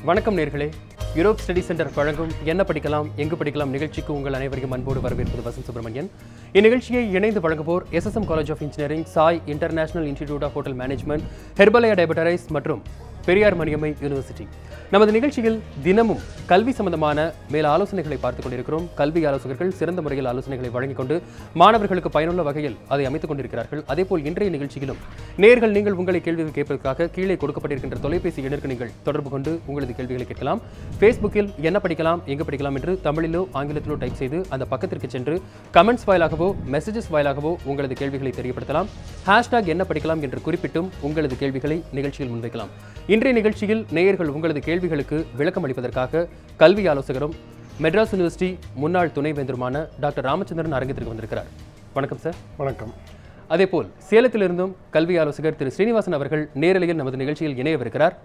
வணக்கம் நேர்களே Europe study centre வழங்கும் என்ன படிக்கலாம் எங்கு படிக்கலாம் நிகழ்ச்சிக்கு உங்கள் அனைவரையும் அன்போடு வரவேற்பது வசந்த் சுப்பிரமணியன் இந்நிகழ்ச்சியை இணைந்து வழங்குவோர் SSM college of engineering Sai international institute of hotel management Herbalaya டயபட்டரைஸ் மற்றும் பெரியார் மணியம்மை யூனிவர்சிட்டி நமது நிகழ்ச்சியில் தினமும் கல்வி சம்பந்தமான மேல் ஆலோசனைகளை பார்த்துக் கொண்டிருக்கிறோம் கல்வி ஆலோசகர்கள் சிறந்த முறையில் ஆலோசனைகளை வழங்கிக் கொண்டு மாணவர்களுக்கு பயனுள்ள வகையில் அதை அமைத்துக் கொண்டிருக்கிறார்கள் அதேபோல் இன்றைய நிகழ்ச்சியிலும் நேர்கள் நீங்கள் உங்களை கேள்விகள் கேட்பதற்காக கீழே கொடுக்கப்பட்டிருக்கின்ற தொலைபேசி எண்ணிற்கு நீங்கள் தொடர்பு கொண்டு உங்களது கேள்விகளை கேட்கலாம் ஃபேஸ்புக்கில் என்ன படிக்கலாம் எங்கு படிக்கலாம் என்று தமிழிலோ ஆங்கிலத்திலோ டைப் செய்து அந்த பக்கத்திற்கு சென்று கமெண்ட்ஸ் வாயிலாகவோ மெசேஜஸ் வாயிலாகவோ உங்களது கேள்விகளை தெரியப்படுத்தலாம் ஹேஷ்டாக் என்ன படிக்கலாம் என்று குறிப்பிட்டும் உங்களது கேள்விகளை நிகழ்ச்சியில் முன்வைக்கலாம் இன்றைய நிகழ்ச்சியில் நேயர்கள் உங்களது கேள்விகளுக்கு விளக்கம் அளிப்பதற்காக கல்வி ஆலோசகரும் மெட்ராஸ் யூனிவர்சிட்டி முன்னாள் துணைவேந்தருமான டாக்டர் ராமச்சந்திரன் அரங்கத்திற்கு வந்திருக்கிறார் வணக்கம் சார் வணக்கம் அதேபோல் சேலத்திலிருந்தும் கல்வி ஆலோசகர் திரு ஸ்ரீனிவாசன் அவர்கள் நேரலையில் நமது நிகழ்ச்சியில் இணையவிருக்கிறார்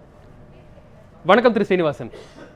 வணக்கம் திரு ஸ்ரீனிவாசன்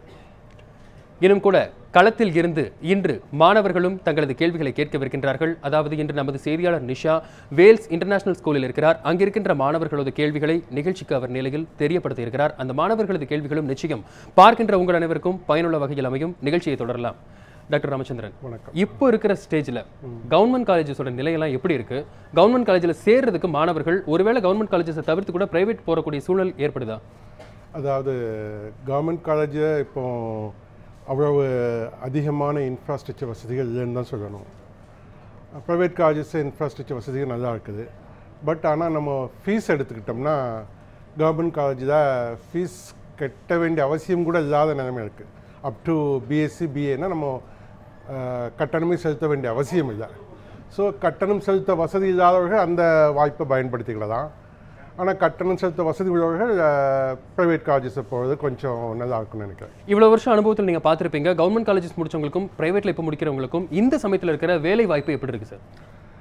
இன்னும் கூட களத்தில் இருந்து இன்று மாணவர்களும் தங்களது கேள்விகளை கேட்கவிருக்கின்றார்கள் அதாவது இன்று நமது செய்தியாளர் நிஷா வேல்ஸ் இன்டர்நேஷனல் ஸ்கூலில் இருக்கிறார் அங்கிருக்கின்ற மாணவர்களது கேள்விகளை நிகழ்ச்சிக்கு அவர் நிலையில் தெரியப்படுத்த இருக்கிறார் அந்த மாணவர்களது கேள்விகளும் நிச்சயம் பார்க்கின்ற உங்கள் அனைவருக்கும் பயனுள்ள வகையில் அமையும் நிகழ்ச்சியை தொடரலாம் டாக்டர் ராமச்சந்திரன் வணக்கம் இப்போ இருக்கிற ஸ்டேஜில் கவர்மெண்ட் காலேஜஸோட நிலையெல்லாம் எப்படி இருக்கு கவர்மெண்ட் காலேஜில் சேர்றதுக்கு மாணவர்கள் ஒருவேளை கவர்மெண்ட் காலேஜஸை தவிர்த்து கூட பிரைவேட் போகக்கூடிய சூழல் ஏற்படுதா அதாவது கவர்மெண்ட் காலேஜில் இப்போ அவ்வளவு அதிகமான இன்ஃப்ராஸ்ட்ரக்சர் வசதிகள் இல்லைன்னு தான் சொல்லணும் ப்ரைவேட் காலேஜஸ் இன்ஃப்ராஸ்ட்ரக்சர் வசதிகள் நல்லா இருக்குது பட் ஆனால் நம்ம ஃபீஸ் எடுத்துக்கிட்டோம்னா கவர்மெண்ட் காலேஜில் ஃபீஸ் கட்ட வேண்டிய அவசியம் கூட இல்லாத நிலைமை இருக்குது அப் டு பிஎஸ்சி பிஏனா நம்ம அஹ், கட்டணமே செலுத்த வேண்டிய அவசியம் இல்லை ஸோ கட்டணம் செலுத்த வசதி இல்லாதவர்கள் அந்த வாய்ப்பை பயன்படுத்திக்கலாம் ஆனால் கட்டணம் செலுத்த வசதி உள்ளவர்கள் ப்ரைவேட் காலேஜஸை போகிறது கொஞ்சம் நல்லா இருக்கும்னு நினைக்கிறேன் இவ்வளவு வருஷம் அனுபவத்தில் நீங்க பார்த்திருப்பீங்க கவர்மெண்ட் காலேஜஸ் முடிச்சவங்களுக்கும் பிரைவேட்ல இப்போ முடிக்கிறவங்களுக்கும் இந்த சமயத்தில் இருக்கிற வேலை வாய்ப்பு எப்படி இருக்கு சார்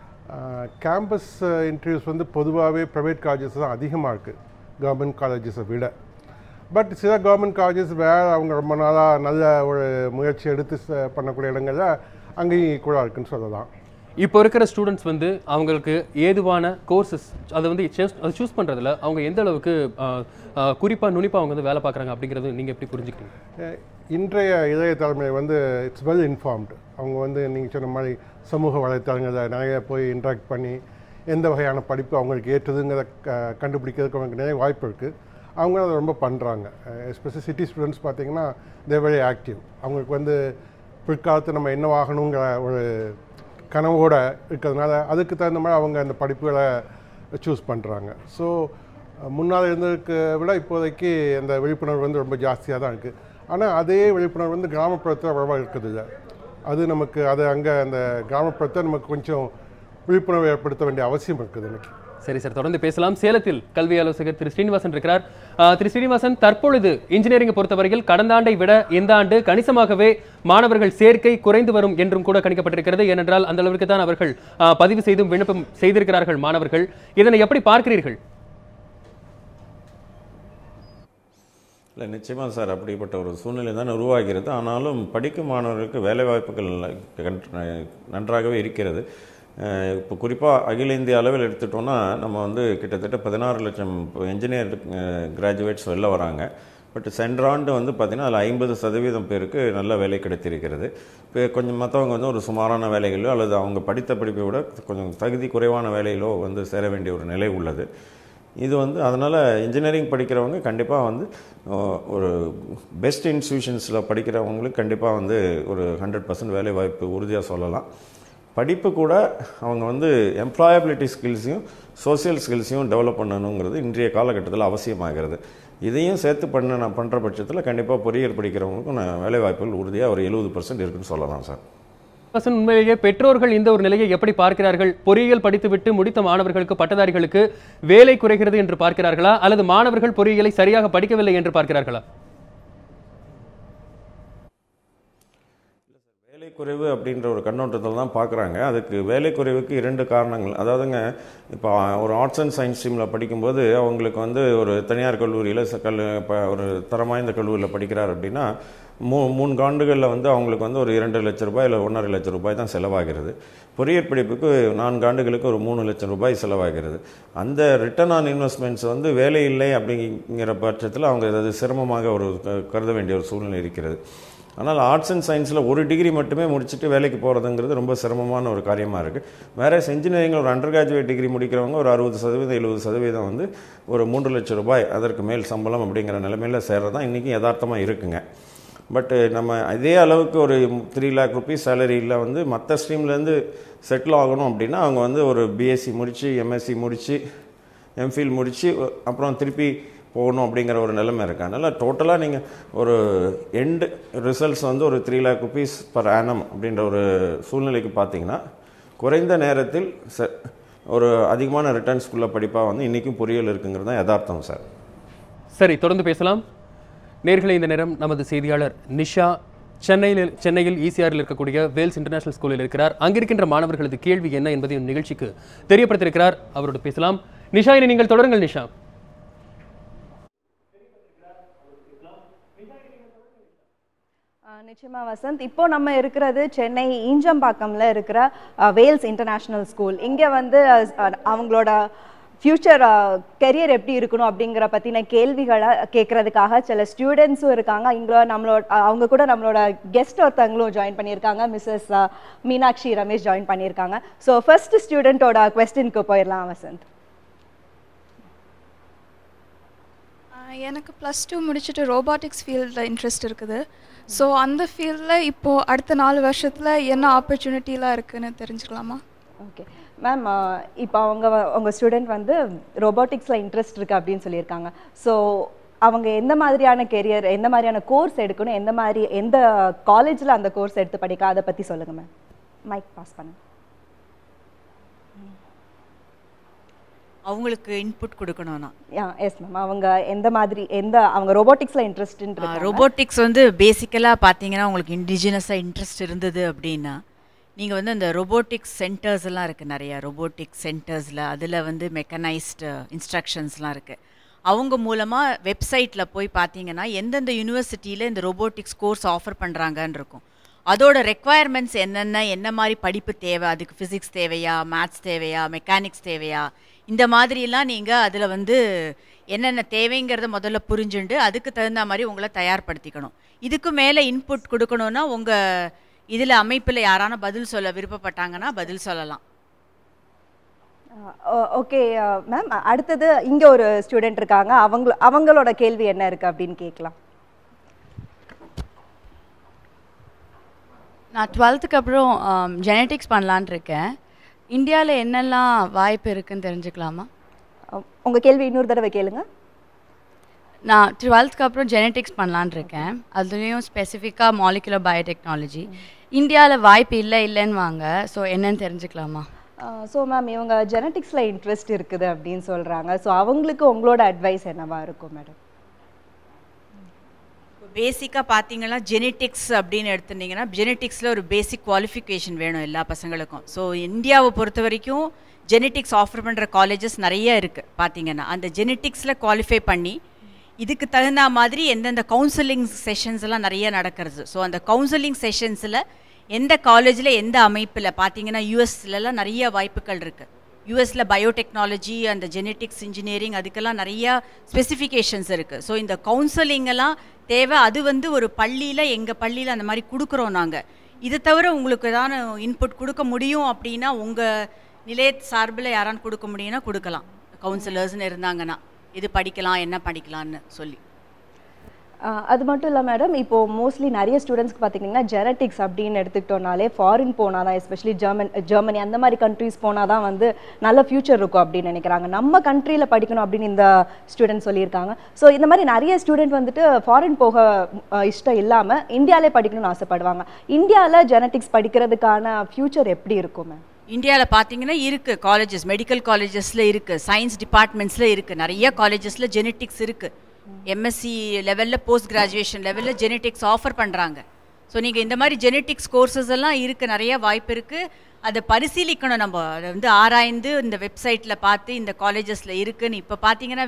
கேம்பஸ் இன்டர்வியூஸ் வந்து பொதுவாகவே ப்ரைவேட் காலேஜஸ் தான் அதிகமாக இருக்குது கவர்மெண்ட் காலேஜஸை விட பட் சில கவர்மெண்ட் காலேஜஸ் வேறு அவங்க ரொம்ப நாளாக நல்ல ஒரு முயற்சி எடுத்து ச- பண்ணக்கூடிய இடங்கள்ல அங்கேயும் கூட இருக்குன்னு சொல்லலாம் இப்போ இருக்கிற ஸ்டூடெண்ட்ஸ் வந்து அவங்களுக்கு ஏதுவான கோர்சஸ் அதை வந்து choose- அதை சூஸ் பண்றதுல அவங்க எந்த அளவுக்கு ஆஹ், ஆஹ், குறிப்பா நுனிப்பா அவங்க வந்து வேலை பார்க்குறாங்க அப்படிங்கிறது நீங்க எப்படி புரிஞ்சுக்கிறீங்க அஹ் இன்றைய இளைய தலைமுறை வந்து இட்ஸ் வெல் இன்ஃபார்ம்டு அவங்க வந்து நீங்கள் சொன்ன மாதிரி சமூக வலைத்தளங்களில் நிறைய போய் இன்ட்ராக்ட் பண்ணி எந்த வகையான படிப்பு அவங்களுக்கு ஏற்றதுங்கிறத க கண்டுபிடிக்கிறதுக்கு அவங்களுக்கு நிறைய வாய்ப்பு இருக்குது அவங்க அதை ரொம்ப பண்ணுறாங்க எஸ்பெஷலி சிட்டி ஸ்டூடெண்ட்ஸ் பார்த்தீங்கன்னா தே வெரி ஆக்டிவ் அவங்களுக்கு வந்து பிற்காலத்து நம்ம என்னவாகணுங்கிற ஒரு கனவோட இருக்கிறதுனால அதுக்கு தகுந்த மாதிரி அவங்க அந்த படிப்புகளை சூஸ் பண்ணுறாங்க ஸோ முன்னால் இருந்ததுக்கு விட இப்போதைக்கு அந்த விழிப்புணர்வு வந்து ரொம்ப ஜாஸ்தியாக தான் இருக்குது ஆனால் அதே விழிப்புணர்வு வந்து கிராமப்புறத்தில் அவ்வளோவா இருக்குது இல்லை அது நமக்கு அது அங்கே அந்த கிராமப்புறத்தை நமக்கு கொஞ்சம் விழிப்புணர்வு ஏற்படுத்த வேண்டிய அவசியம் இருக்குது இன்னைக்கு சரி சார் தொடர்ந்து பேசலாம் சேலத்தில் கல்வி ஆலோசகர் திரு ஸ்ரீனிவாசன் இருக்கிறார் ஆஹ், திரு ஸ்ரீனிவாசன் தற்பொழுது இன்ஜினியரிங்கை பொறுத்தவரையில் கடந்த ஆண்டை விட இந்த ஆண்டு கணிசமாகவே மாணவர்கள் சேர்க்கை குறைந்து வரும் என்றும் கூட கணிக்கப்பட்டிருக்கிறது ஏனென்றால் அந்த அளவிற்கு தான் அவர்கள் ஆஹ், பதிவு செய்தும் விண்ணப்பம் செய்திருக்கிறார்கள் மாணவர்கள் இதனை எப்படி பார்க்கிறீர்கள் இல்லை நிச்சயமாக சார் அப்படிப்பட்ட ஒரு சூழ்நிலை தான் உருவாகிறது ஆனாலும் படிக்கும் மாணவர்களுக்கு வேலைவாய்ப்புகள் கன்- நன்றாகவே இருக்கிறது அஹ் இப்போ குறிப்பாக அகில இந்திய அளவில் எடுத்துட்டோம்னா நம்ம வந்து கிட்டத்தட்ட பதினாறு லட்சம் என்ஜினியர் கிராஜுவேட்ஸ் வெளில வராங்க பட் சென்ற ஆண்டு வந்து பார்த்திங்கன்னா அதில் ஐம்பது சதவீதம் பேருக்கு நல்ல வேலை கிடைத்திருக்கிறது இப்போ கொஞ்சம் மற்றவங்க வந்து ஒரு சுமாரான வேலைகளோ அல்லது அவங்க படித்த படிப்பை விட கொஞ்சம் தகுதி குறைவான வேலையிலோ வந்து சேர வேண்டிய ஒரு நிலை உள்ளது இது வந்து அதனால் இன்ஜினியரிங் படிக்கிறவங்க கண்டிப்பாக வந்து அஹ், ஒரு பெஸ்ட் இன்ஸ்டியூஷன்ஸில் படிக்கிறவங்களுக்கு கண்டிப்பாக வந்து ஒரு ஹண்ட்ரட் பர்சன்ட் வேலை வாய்ப்பு உறுதியாக சொல்லலாம் படிப்பு கூட அவங்க வந்து எம்ப்ளாயபிலிட்டி ஸ்கில்ஸையும் சோஷியல் ஸ்கில்ஸையும் டெவலப் பண்ணணுங்கிறது இன்றைய காலகட்டத்தில் அவசியமாகிறது இதையும் சேர்த்து பண்ண நான் பண்ணுற பட்சத்தில் கண்டிப்பாக பொறியியல் படிக்கிறவங்களுக்கும் நான் வேலை வாய்ப்புகள் உறுதியாக ஒரு எழுபது பர்சன்ட் இருக்குன்னு சொல்லலாம் சார் ஸ்ரீனிவாசன் உண்மையிலேயே பெற்றோர்கள் இந்த ஒரு நிலையை எப்படி பார்க்கிறார்கள் பொறியியல் படித்துவிட்டு முடித்த மாணவர்களுக்கு பட்டதாரிகளுக்கு வேலை குறைகிறது என்று பார்க்கிறார்களா அல்லது மாணவர்கள் பொறியியலை சரியாக படிக்கவில்லை என்று பார்க்கிறார்களா வேலை குறைவு அப்படின்ற ஒரு கண்ணோட்டத்தில் தான் பார்க்குறாங்க அதுக்கு வேலை குறைவுக்கு இரண்டு காரணங்கள் அதாவதுங்க இப்போ ஒரு ஆர்ட்ஸ் அண்ட் சயின்ஸ் ஸ்ட்ரீமில் படிக்கும்போது அவங்களுக்கு வந்து ஒரு தனியார் கல்லூரியில் ச- கல் இப்போ ஒரு தரம் வாய்ந்த கல்லூரியில் படிக்கிறார் அப்படின்னா மூ மூணு ஆண்டுகளில் வந்து அவங்களுக்கு வந்து ஒரு இரண்டு லட்சம் ரூபாய் இல்லை ஒன்றரை லட்சம் ரூபாய் தான் செலவாகிறது பொறியியற் படிப்புக்கு நான்கு ஆண்டுகளுக்கு ஒரு மூணு லட்சம் ரூபாய் செலவாகிறது அந்த ரிட்டர்ன் ஆன் இன்வெஸ்ட்மெண்ட்ஸ் வந்து வேலை இல்லை அப்படிங்கிற பட்சத்தில் அவங்க அது சிரமமாக ஒரு க- கருத வேண்டிய ஒரு சூழ்நிலை இருக்கிறது ஆனால் ஆர்ட்ஸ் அண்ட் சயின்ஸில் ஒரு டிகிரி மட்டுமே முடிச்சுட்டு வேலைக்கு போகிறதுங்கிறது ரொம்ப சிரமமான ஒரு காரியமாக இருக்குது வேற இன்ஜினியரிங்கில் ஒரு அண்டர் கிராஜுவேட் டிகிரி முடிக்கிறவங்க ஒரு அறுபது சதவீதம் எழுபது சதவீதம் வந்து ஒரு மூன்று லட்சம் ரூபாய் அதற்கு மேல் சம்பளம் அப்படிங்கிற நிலைமையில் சேர்றது தான் இன்றைக்கி யதார்த்தமாக இருக்குங்க பட்டு நம்ம அதே அளவுக்கு ஒரு த்ரீ லேக் ருபீஸ் சேலரியில் வந்து மற்ற ஸ்ட்ரீம்லேருந்து செட்டில் ஆகணும் அப்படின்னா அவங்க வந்து ஒரு பிஎஸ்சி முடித்து எம்எஸ்சி முடித்து எம்ஃபில் முடித்து அப்புறம் திருப்பி போகணும் அப்படிங்கிற ஒரு நிலைமை இருக்கு அதனால் டோட்டலாக நீங்கள் ஒரு எண்டு ரிசல்ட்ஸ் வந்து ஒரு three lakh rupees per annum அப்படின்ற ஒரு சூழ்நிலைக்கு பார்த்தீங்கன்னா குறைந்த நேரத்தில் ச ஒரு அதிகமான ரிட்டர்ன்ஸ்குள்ள படிப்பாக வந்து இன்றைக்கும் பொறியியல் இருக்குங்கிறது தான் யதார்த்தம் சார் சரி தொடர்ந்து பேசலாம் நேர்களை இந்த நேரம் நமது செய்தியாளர் நிஷா சென்னையில் சென்னையில் ஈசிஆரில் இருக்கக்கூடிய வேல்ஸ் இன்டர்நேஷனல் ஸ்கூலில் இருக்கிறார் அங்கிருக்கின்ற மாணவர்களது கேள்வி என்ன என்பதையும் நிகழ்ச்சிக்கு தெரியப்படுத்தியிருக்கிறார் அவரோடு பேசலாம் நிஷா இனி நீங்கள் தொடருங்கள் நிஷா ஆஹ் நிச்சயமா வசந்த் இப்போ நம்ம இருக்கிறது சென்னை ஈஞ்சம்பாக்கம்ல இருக்கிற அஹ், வேல்ஸ் இன்டர்நேஷ்னல் ஸ்கூல் இங்க வந்து அஹ், அவங்களோட ஃப்யூச்சர் கெரியர் எப்படி இருக்கணும் அப்படிங்கிற பத்தின கேள்விகளை கேட்கறதுக்காக சில ஸ்டூடெண்ட்ஸும் இருக்காங்க இங்க நம்மளோட அஹ், அவங்க கூட நம்மளோட கெஸ்ட் ஒருத்தவங்களும் ஜாயின் பண்ணியிருக்காங்க மிஸ்ஸஸ் மீனாட்சி ரமேஷ் ஜாயின் பண்ணியிருக்காங்க ஸோ ஃபர்ஸ்ட் ஸ்டூடெண்ட்டோட கொஸ்டினுக்கு போயிடலாம் வசந்த் ஆஹ் எனக்கு ப்ளஸ் டூ முடிச்சுட்டு ரோபாட்டிக்ஸ் ஃபீல்டில் இன்ட்ரெஸ்ட் இருக்குது ஸோ அந்த ஃபீல்டில் இப்போது அடுத்த நாலு வருஷத்தில் என்ன ஆப்பர்ச்சுனிட்டிலாம் இருக்குன்னு தெரிஞ்சுக்கலாமா ஓகே மேம் இப்போ அவங்க வ- உங்க ஸ்டூடெண்ட் வந்து ரோபோட்டிக்ஸில் இன்ட்ரெஸ்ட் இருக்கு அப்படின்னு சொல்லியிருக்காங்க ஸோ அவங்க எந்த மாதிரியான கெரியர் எந்த மாதிரியான கோர்ஸ் எடுக்கணும் எந்த மாதிரி எந்த காலேஜில் அந்த கோர்ஸ் எடுத்து படிக்க அதை பற்றி சொல்லுங்க மேம் மைக் பாஸ் பண்ணுங்க அவங்களுக்கு இன்புட் கொடுக்கணும்னா யா எஸ் மேம் அவங்க எந்த மாதிரி எந்த அவங்க ரோபோட்டிக்ஸில் இன்ட்ரெஸ்ட் ரோபோட்டிக்ஸ் வந்து பேசிக்கலாக பார்த்தீங்கன்னா உங்களுக்கு இண்டிஜினஸாக இன்ட்ரெஸ்ட் இருந்தது அப்படின்னா நீங்கள் வந்து அந்த ரோபோட்டிக்ஸ் சென்டர்ஸ் எல்லாம் இருக்குது நிறையா ரோபோட்டிக்ஸ் சென்டர்ஸில் அதில் வந்து மெக்கனைஸ்டு இன்ஸ்ட்ரக்ஷன்ஸ்லாம் இருக்குது அவங்க மூலமாக வெப்சைட்டில் போய் பார்த்தீங்கன்னா எந்தெந்த யூனிவர்சிட்டியில் இந்த ரோபோட்டிக்ஸ் கோர்ஸ் ஆஃபர் பண்ணுறாங்கன்னு இருக்கும் அதோட ரெக்குவயர்மெண்ட்ஸ் என்னென்ன என்ன மாதிரி படிப்பு தேவை அதுக்கு ஃபிசிக்ஸ் தேவையா மேத்ஸ் தேவையா மெக்கானிக்ஸ் தேவையா இந்த மாதிரிலாம் நீங்கள் அதில் வந்து என்னென்ன தேவைங்கிறத முதல்ல புரிஞ்சுண்டு அதுக்கு தகுந்த மாதிரி உங்களை தயார்படுத்திக்கணும் இதுக்கு மேலே இன்புட் கொடுக்கணுன்னா உங்கள் இதில் அமைப்பில் யாரான பதில் சொல்ல விருப்பப்பட்டாங்கன்னா பதில் சொல்லலாம் ஓகே மேம் அடுத்தது இங்கே ஒரு ஸ்டூடெண்ட் இருக்காங்க அவங்க அவங்களோட கேள்வி என்ன இருக்கு அப்படின்னு கேட்கலாம் நான் டுவெல்த்துக்கு அப்புறம் ஜெனட்டிக்ஸ் பண்ணலான் இருக்கேன் இந்தியாவில் என்னெல்லாம் வாய்ப்பு இருக்குன்னு தெரிஞ்சுக்கலாமா அஹ், உங்க கேள்வி இன்னொரு தடவை கேளுங்க நான் டுவெல்த்துக்கு அப்புறம் ஜெனட்டிக்ஸ் பண்ணலான் இருக்கேன் அதுலேயும் ஸ்பெசிஃபிக்காக மாலிகுலர் பயோடெக்னாலஜி இந்தியாவில் வாய்ப்பு இல்லை இல்லைன்னு வாங்க ஸோ என்னன்னு தெரிஞ்சுக்கலாமா ஸோ மேம் இவங்க ஜெனட்டிக்ஸில் இன்ட்ரெஸ்ட் இருக்குது அப்படின்னு சொல்கிறாங்க ஸோ அவங்களுக்கு உங்களோட அட்வைஸ் என்னவா இருக்கும் மேடம் பேசிக்காக பார்த்தீங்கன்னா ஜெனட்டிக்ஸ் அப்படின்னு எடுத்துட்டிங்கன்னா ஜெனட்டிக்ஸில் ஒரு பேசிக் குவாலிஃபிகேஷன் வேணும் எல்லா பசங்களுக்கும் ஸோ இந்தியாவை பொறுத்த வரைக்கும் ஜெனட்டிக்ஸ் ஆஃபர் பண்ணுற காலேஜஸ் நிறைய இருக்குது பார்த்தீங்கன்னா அந்த ஜெனட்டிக்ஸில் குவாலிஃபை பண்ணி இதுக்கு தகுந்த மாதிரி எந்தெந்த கவுன்சிலிங் செஷன்ஸ் எல்லாம் நிறைய நடக்கிறது ஸோ அந்த கவுன்சிலிங் செஷன்ஸில் எந்த காலேஜில் எந்த அமைப்பில் பார்த்தீங்கன்னா யூஎஸ்லலாம் நிறைய வாய்ப்புகள் இருக்குது யூஎஸில் பயோடெக்னாலஜி அந்த ஜெனட்டிக்ஸ் இன்ஜினியரிங் அதுக்கெல்லாம் நிறையா ஸ்பெசிஃபிகேஷன்ஸ் இருக்குது ஸோ இந்த counselling எல்லாம் தேவை அது வந்து ஒரு பள்ளியில் எங்கள் பள்ளியில் அந்த மாதிரி கொடுக்குறோம் நாங்கள் இது தவிர உங்களுக்கு ஏதாவது இன்புட் கொடுக்க முடியும் அப்படின்னா உங்கள் நிலைய சார்பில் யாரான்னு கொடுக்க முடியும்னா கொடுக்கலாம் கவுன்சிலர்ஸ்னு இருந்தாங்கன்னா இது படிக்கலாம் என்ன படிக்கலாம்னு சொல்லி ஆஹ் அது மட்டும் இல்லை மேடம் இப்போ மோஸ்ட்லி நிறைய ஸ்டூடெண்ட்ஸ்க்கு பார்த்தீங்கன்னா ஜெனட்டிக்ஸ் அப்படின்னு எடுத்துக்கிட்டோம்னாலே ஃபாரின் போனால் தான் எஸ்பெஷலி ஜெர்மன் ஜெர்மனி அந்த மாதிரி கண்ட்ரீஸ் போனால் தான் வந்து நல்ல ஃபியூச்சர் இருக்கும் அப்படின்னு நினைக்கிறாங்க நம்ம கண்ட்ரியில் படிக்கணும் அப்படின்னு இந்த ஸ்டூடெண்ட் சொல்லியிருக்காங்க ஸோ இந்த மாதிரி நிறைய ஸ்டூடெண்ட் வந்துட்டு ஃபாரின் போக ஆஹ் இஷ்டம் இல்லாமல் இந்தியாவிலே படிக்கணும்னு ஆசைப்படுவாங்க இந்தியாவில் ஜெனட்டிக்ஸ் படிக்கிறதுக்கான ஃபியூச்சர் எப்படி இருக்கும் மேம் இந்தியாவில் பார்த்தீங்கன்னா இருக்குது காலேஜஸ் மெடிக்கல் காலேஜஸில் இருக்குது சயின்ஸ் டிபார்ட்மெண்ட்ஸில் இருக்குது நிறைய காலேஜஸில் ஜெனட்டிக்ஸ் இருக்குது எம்எஸ்சி லெவலில் போஸ்ட் கிராஜுவேஷன் லெவலில் ஜெனட்டிக்ஸ் ஆஃபர் பண்ணுறாங்க ஸோ நீங்கள் இந்த மாதிரி ஜெனட்டிக்ஸ் கோர்சஸ் எல்லாம் இருக்குது நிறைய வாய்ப்பு இருக்குது அதை பரிசீலிக்கணும் நம்ம அதை வந்து ஆராய்ந்து இந்த வெப்சைட்டில் பார்த்து இந்த காலேஜஸில் இருக்குன்னு இப்போ பார்த்தீங்கன்னா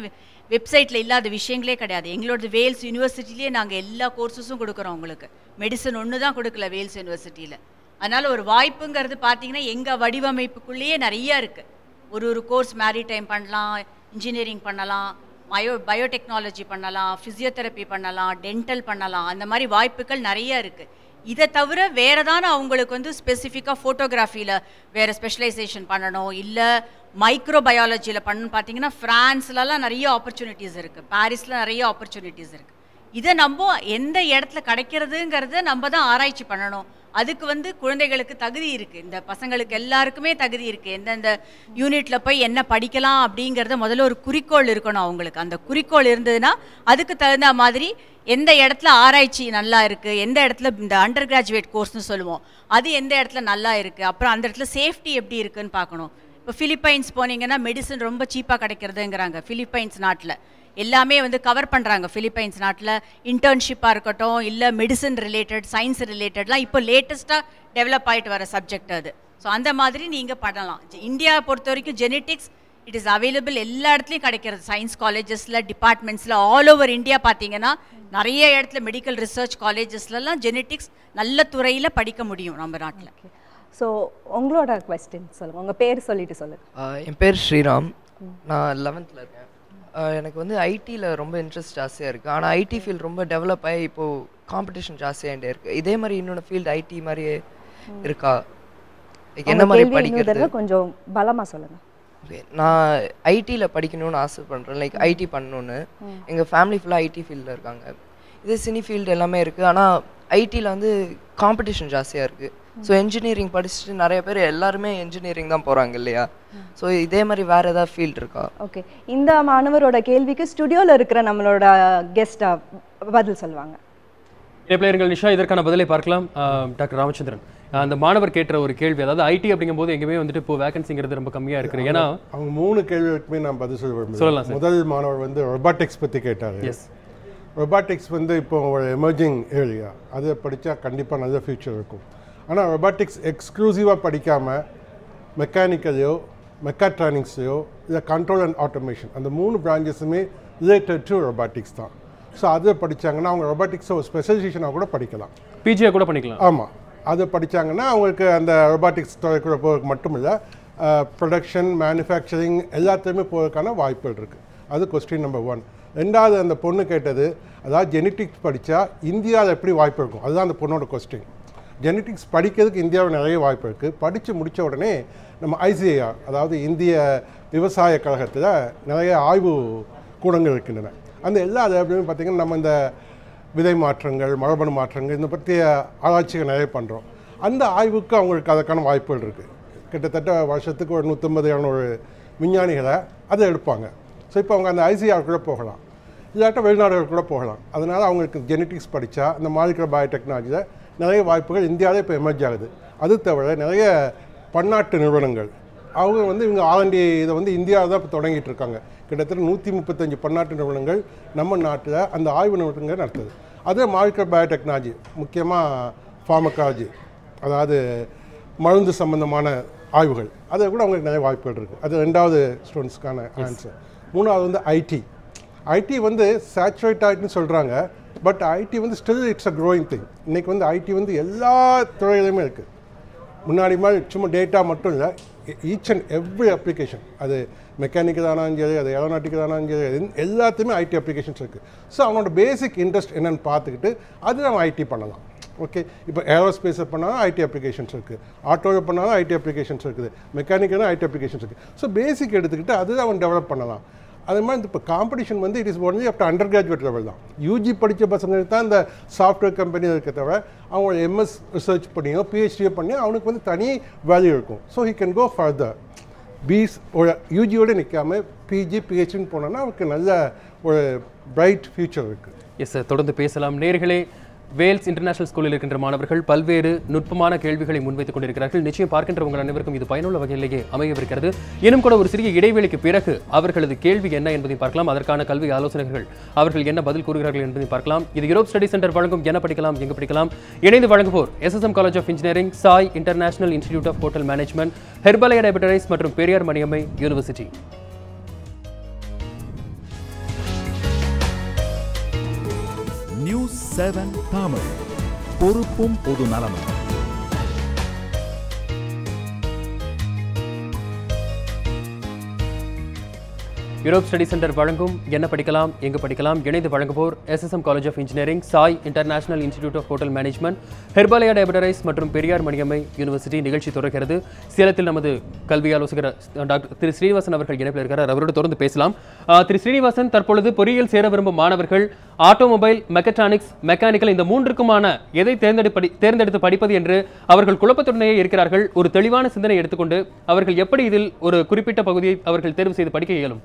வெப்சைட்டில் இல்லாத விஷயங்களே கிடையாது எங்களோட வேல்ஸ் யூனிவர்சிட்டிலேயே நாங்கள் எல்லா கோர்சஸும் கொடுக்குறோம் உங்களுக்கு மெடிசன் ஒன்று தான் கொடுக்கல வேல்ஸ் யூனிவர்சிட்டியில் அதனால் ஒரு வாய்ப்புங்கிறது பார்த்தீங்கன்னா எங்கள் வடிவமைப்புக்குள்ளேயே நிறைய இருக்குது ஒரு ஒரு கோர்ஸ் மேரிடைம் பண்ணலாம் இன்ஜினியரிங் பண்ணலாம் பயோ பயோடெக்னாலஜி பண்ணலாம் ஃபிசியோதெரப்பி பண்ணலாம் டென்டல் பண்ணலாம் அந்த மாதிரி வாய்ப்புகள் நிறைய இருக்குது இதை தவிர வேறு தானே அவங்களுக்கு வந்து ஸ்பெசிஃபிக்காக ஃபோட்டோகிராஃபியில் வேறு ஸ்பெஷலைசேஷன் பண்ணணும் இல்லை மைக்ரோ பயாலஜியில் பண்ணணும் பார்த்தீங்கன்னா ஃப்ரான்ஸ்லலாம் நிறைய ஆப்பர்ச்சுனிட்டிஸ் இருக்குது பாரிஸில் நிறைய ஆப்பர்ச்சுனிட்டிஸ் இருக்குது இதை நம்ம எந்த இடத்துல கிடைக்கிறதுங்கிறத நம்ம தான் ஆராய்ச்சி பண்ணணும் அதுக்கு வந்து குழந்தைகளுக்கு தகுதி இருக்குது இந்த பசங்களுக்கு எல்லாருக்குமே தகுதி இருக்குது எந்தெந்த யூனிட்டில் போய் என்ன படிக்கலாம் அப்படிங்கிறத முதல்ல ஒரு குறிக்கோள் இருக்கணும் அவங்களுக்கு அந்த குறிக்கோள் இருந்ததுன்னா அதுக்கு தகுந்த மாதிரி எந்த இடத்துல ஆராய்ச்சி நல்லா இருக்குது எந்த இடத்துல இந்த அண்டர் கிராஜுவேட் கோர்ஸ்னு சொல்லுவோம் அது எந்த இடத்துல நல்லா இருக்குது அப்புறம் அந்த இடத்துல சேஃப்டி எப்படி இருக்குன்னு பார்க்கணும் இப்போ ஃபிலிப்பைன்ஸ் போனீங்கன்னா மெடிசன் ரொம்ப சீப்பாக கிடைக்கிறதுங்கிறாங்க ஃபிலிப்பைன்ஸ் நாட்டில் எல்லாமே வந்து கவர் பண்ணுறாங்க ஃபிலிப்பைன்ஸ் நாட்டில் இன்டர்ன்ஷிப்பாக இருக்கட்டும் இல்லை மெடிசன் ரிலேட்டட் சயின்ஸ் ரிலேட்டட்லாம் இப்போ லேட்டஸ்ட்டாக டெவலப் ஆகிட்டு வர சப்ஜெக்ட் அது ஸோ அந்த மாதிரி நீங்கள் பண்ணலாம் இந்தியா பொறுத்த வரைக்கும் ஜெனட்டிக்ஸ் இட் இஸ் அவைலபிள் எல்லா இடத்துலையும் கிடைக்கிறது சயின்ஸ் காலேஜஸில் டிபார்ட்மெண்ட்ஸில் ஆல் ஓவர் இந்தியா பார்த்தீங்கன்னா நிறைய இடத்துல மெடிக்கல் ரிசர்ச் காலேஜஸ்லலாம் ஜெனட்டிக்ஸ் நல்ல துறையில் படிக்க முடியும் நம்ம நாட்டில் ஸோ உங்களோட கொஸ்டின் சொல்லுங்கள் உங்கள் பேர் சொல்லிட்டு சொல்லுங்கள் ஆஹ் என் பேர் ஸ்ரீராம் நான் லெவன்த்தில் இருக்கேன் ஆஹ் எனக்கு வந்து ஐடியில் ரொம்ப இன்ட்ரெஸ்ட் ஜாஸ்தியாக இருக்குது ஆனால் ஐடி ஃபீல்ட் ரொம்ப டெவலப் ஆகி இப்போது காம்படிஷன் ஜாஸ்தியாகிட்டே இருக்குது இதே மாதிரி இன்னொன்று ஃபீல்டு ஐடி மாதிரியே இருக்கா Like என்ன உங்க மாதிரி கேள்வி இன்னொரு படிக்கிறது தடவை கொஞ்சம் பலமாக சொல்லுங்கள் Okay, நான் ஐடியில் படிக்கணும்னு ஆசைப்படுறேன் லைக் ஐடி பண்ணணுன்னு எங்கள் ஃபேமிலி ஃபுல்லாக ஐடி ஃபீல்டில் இருக்காங்க இதே சினி ஃபீல்டு எல்லாமே இருக்குது ஆனால் ஐடியில் வந்து காம்படிஷன் ஜாஸ்தியாக இருக்குது ஸோ இன்ஜினியரிங் படிச்சுட்டு நிறைய பேர் எல்லாருமே இன்ஜினியரிங் தான் போகிறாங்க இல்லையா ஸோ இதே மாதிரி வேறு ஏதாவது ஃபீல்டு இருக்கா ஓகே இந்த மாணவரோட கேள்விக்கு ஸ்டுடியோவில் இருக்கிற நம்மளோட கெஸ்டா பதில் சொல்லுவாங்க பிளேயர்கள் நிஷா இதற்கான பதிலை பார்க்கலாம் ஆஹ் டாக்டர் ராமச்சந்திரன் ஆஹ் அந்த மாணவர் கேட்ட ஒரு கேள்வி அதாவது ஐடி அப்படிங்கும்போது எங்கேயுமே வந்துட்டு இப்போ வேகன்சிங்கிறது ரொம்ப கம்மியா இருக்கு ஏன்னா அவங்க மூணு கேள்விகளுக்குமே நான் பதில் சொல்ல சொல்லலாம் விரும்புகிறேன் முதல் மாணவர் வந்து ரொபாட்டிக்ஸ் பற்றி கேட்டார் எஸ் ரொபாட்டிக்ஸ் வந்து இப்போ ஒரு எமர்ஜிங் ஏரியா அதை படித்தா கண்டிப்பாக நல்ல ஃபியூச்சர் இருக்கும் ஆனால் ரொபாட்டிக்ஸ் எக்ஸ்க்ளூசிவாக படிக்காமல் மெக்கானிக்கலையோ மெக்காட்ரானிக்ஸையோ இல்லை கண்ட்ரோல் அண்ட் ஆட்டோமேஷன் அந்த மூணு பிரான்ச்சஸுமே ரிலேட்டட் டு ரொபாட்டிக்ஸ் தான் ஸோ அதை படித்தாங்கன்னா அவங்க ரொபாட்டிக்ஸை ஒரு ஸ்பெஷலைசேஷனாக கூட படிக்கலாம் பிஜியை கூட பண்ணிக்கலாம் ஆமாம் அதை படித்தாங்கன்னா அவங்களுக்கு அந்த ரொபாட்டிக்ஸ் துறைக்குள்ள போகிறதுக்கு மட்டும் இல்லை ப்ரொடக்ஷன் மேனுஃபேக்சரிங் எல்லாத்துலேயுமே போகிறதுக்கான வாய்ப்புகள் இருக்குது அது கொஸ்டின் நம்பர் ஒன் ரெண்டாவது அந்த பொண்ணு கேட்டது அதாவது ஜெனட்டிக்ஸ் படித்தா இந்தியாவில் எப்படி வாய்ப்பு இருக்கும் அதுதான் அந்த பொண்ணோட கொஸ்டின் ஜெனட்டிக்ஸ் படிக்கிறதுக்கு இந்தியாவில் நிறைய வாய்ப்பு இருக்குது படித்து முடித்த உடனே நம்ம ஐசிஐஆர் அதாவது இந்திய விவசாய கழகத்தில் நிறைய ஆய்வு கூடங்கள் இருக்கின்றன அந்த எல்லா அதுலேயுமே பார்த்திங்கன்னா நம்ம இந்த விதை மாற்றங்கள் மரபணு மாற்றங்கள் இந்த பற்றிய ஆராய்ச்சிகள் நிறைய பண்ணுறோம் அந்த ஆய்வுக்கு அவங்களுக்கு அதற்கான வாய்ப்புகள் இருக்குது கிட்டத்தட்ட வருஷத்துக்கு ஒரு நூற்றம்பது இரநூறு விஞ்ஞானிகளை அதை எடுப்பாங்க ஸோ இப்போ அவங்க அந்த ஐசிஆர் கூட போகலாம் இல்லாட்ட வெளிநாடுகள் கூட போகலாம் அதனால் அவங்களுக்கு ஜெனட்டிக்ஸ் படித்தா இந்த மாலிகுலர் பயோடெக்னாலஜியில் நிறைய வாய்ப்புகள் இந்தியாவிலே இப்போ எமர்ஜ் ஆகுது அது தவிர நிறைய பன்னாட்டு நிறுவனங்கள் அவங்க வந்து இவங்க ஆர்என்டி இதை வந்து இந்தியாவில் தான் இப்போ தொடங்கிட்டு இருக்காங்க கிட்டத்தட்ட நூற்றி முப்பத்தஞ்சு பன்னாட்டு நிறுவனங்கள் நம்ம நாட்டில் அந்த ஆய்வு நிறுவனங்கள் நடத்துது அதே மாலிகுலர் பயோடெக்னாலஜி முக்கியமாக ஃபார்மகாலஜி அதாவது மருந்து சம்பந்தமான ஆய்வுகள் அதில் கூட அவங்களுக்கு நிறைய வாய்ப்புகள் இருக்குது அது ரெண்டாவது ஸ்டூடெண்ட்ஸ்க்கான ஆன்சர் மூணாவது வந்து ஐடி ஐடி வந்து சேச்சுரேட் ஆகிட்டுன்னு சொல்கிறாங்க பட் ஐடி வந்து still it's a growing thing இன்றைக்கி வந்து ஐடி வந்து எல்லா துறையிலுமே இருக்குது முன்னாடி மாதிரி சும்மா டேட்டா மட்டும் இல்லை ஈச் அண்ட் எவ்ரி அப்ளிகேஷன் அது மெக்கானிக்கல் தானாலும் சரி அது ஏரோநாட்டிக்கல் தானாலும் சரி அது எல்லாத்துலேயுமே ஐடி அப்ளிகேஷன்ஸ் இருக்குது ஸோ அவனோட பேசிக் இன்ட்ரெஸ்ட் என்னன்னு பார்த்துக்கிட்டு அது அவன் ஐடி பண்ணலாம் ஓகே இப்போ ஏரோஸ்பேஸை பண்ணாலும் ஐடி அப்ளிகேஷன்ஸ் இருக்குது ஆட்டோவில் பண்ணாலும் ஐடி அப்ளிகேஷன்ஸ் இருக்குது மெக்கானிக்கலும் ஐடி அப்ளிகேஷன்ஸ் இருக்குது ஸோ பேசிக் எடுத்துக்கிட்டு அது அவன் டெவலப் பண்ணலாம் அது மாதிரி இப்போ காம்படிஷன் வந்து it is only after under graduate level தான் யூஜி படித்த பசங்களுக்கு தான் இந்த சாஃப்ட்வேர் கம்பெனி இருக்க தவிர அவங்க எம்எஸ் ரிசர்ச் பண்ணியோ பிஹெச்டியோ பண்ணியோ அவனுக்கு வந்து தனி வேல்யூ இருக்கும் so he can go further பிஸ் ஒரு யூஜியோடு நிற்காம பிஜி பிஹெச்டின்னு போனோன்னா அவருக்கு நல்ல ஒரு பிரைட் ஃபியூச்சர் இருக்குது எஸ் சார் தொடர்ந்து பேசலாம் நேர்களே வேல்ஸ் இன்டர்நேஷனல் ஸ்கூலில் இருக்கின்ற மாணவர்கள் பல்வேறு நுட்பமான கேள்விகளை முன்வைத்துக் கொண்டிருக்கிறார்கள் நிச்சயம் பார்க்கின்ற உங்கள் அனைவருக்கும் இது பயனுள்ள வகையிலேயே அமையவிருக்கிறது இன்னும் கூட ஒரு சிறிய இடைவெளிக்கு பிறகு அவர்களது கேள்வி என்ன என்பதை பார்க்கலாம் அதற்கான கல்வி ஆலோசனைகள் அவர்கள் என்ன பதில் கூறுகிறார்கள் என்பதை பார்க்கலாம் இது யூரோப் ஸ்டடி சென்டர் வழங்கும் என்ன படிக்கலாம் எங்கு படிக்கலாம் இணைந்து வழங்குவோர் SSM college of engineering Sai international institute of hotel management Herbalaya டயபெட்டரைஸ் மற்றும் பெரியார் மணியம்மை யூனிவர்சிட்டி செவன் தமிழ் பொறுப்பும் பொது நலமும் யூரோப் ஸ்டடி சென்டர் வழங்கும் என்ன படிக்கலாம் எங்கு படிக்கலாம் இணைந்து வழங்குவோர் SSM college of engineering Sai international institute of hotel management Herbalaya டயபடரைஸ் மற்றும் பெரியார் மணியம்மை யூனிவர்சிட்டி நிகழ்ச்சி தொடர்கிறது சேலத்தில் நமது கல்வி ஆலோசகர் டாக்டர் திரு ஸ்ரீனிவாசன் அவர்கள் இணைப்பில் இருக்கிறார் அவரோடு தொடர்ந்து பேசலாம் ஆ, திரு ஸ்ரீனிவாசன் தற்பொழுது பொறியியல் சேர விரும்பும் மாணவர்கள் ஆட்டோமொபைல் மெக்கட்ரானிக்ஸ் மெக்கானிக்கல் இந்த மூன்றுக்குமான எதை தேர்ந்தெடுப்படி தேர்ந்தெடுத்து படிப்பது என்று அவர்கள் குழப்பத்துடனேயே இருக்கிறார்கள் ஒரு தெளிவான சிந்தனை எடுத்துக்கொண்டு அவர்கள் எப்படி இதில் ஒரு குறிப்பிட்ட பகுதியை அவர்கள் தேர்வு செய்து படிக்க இயலும்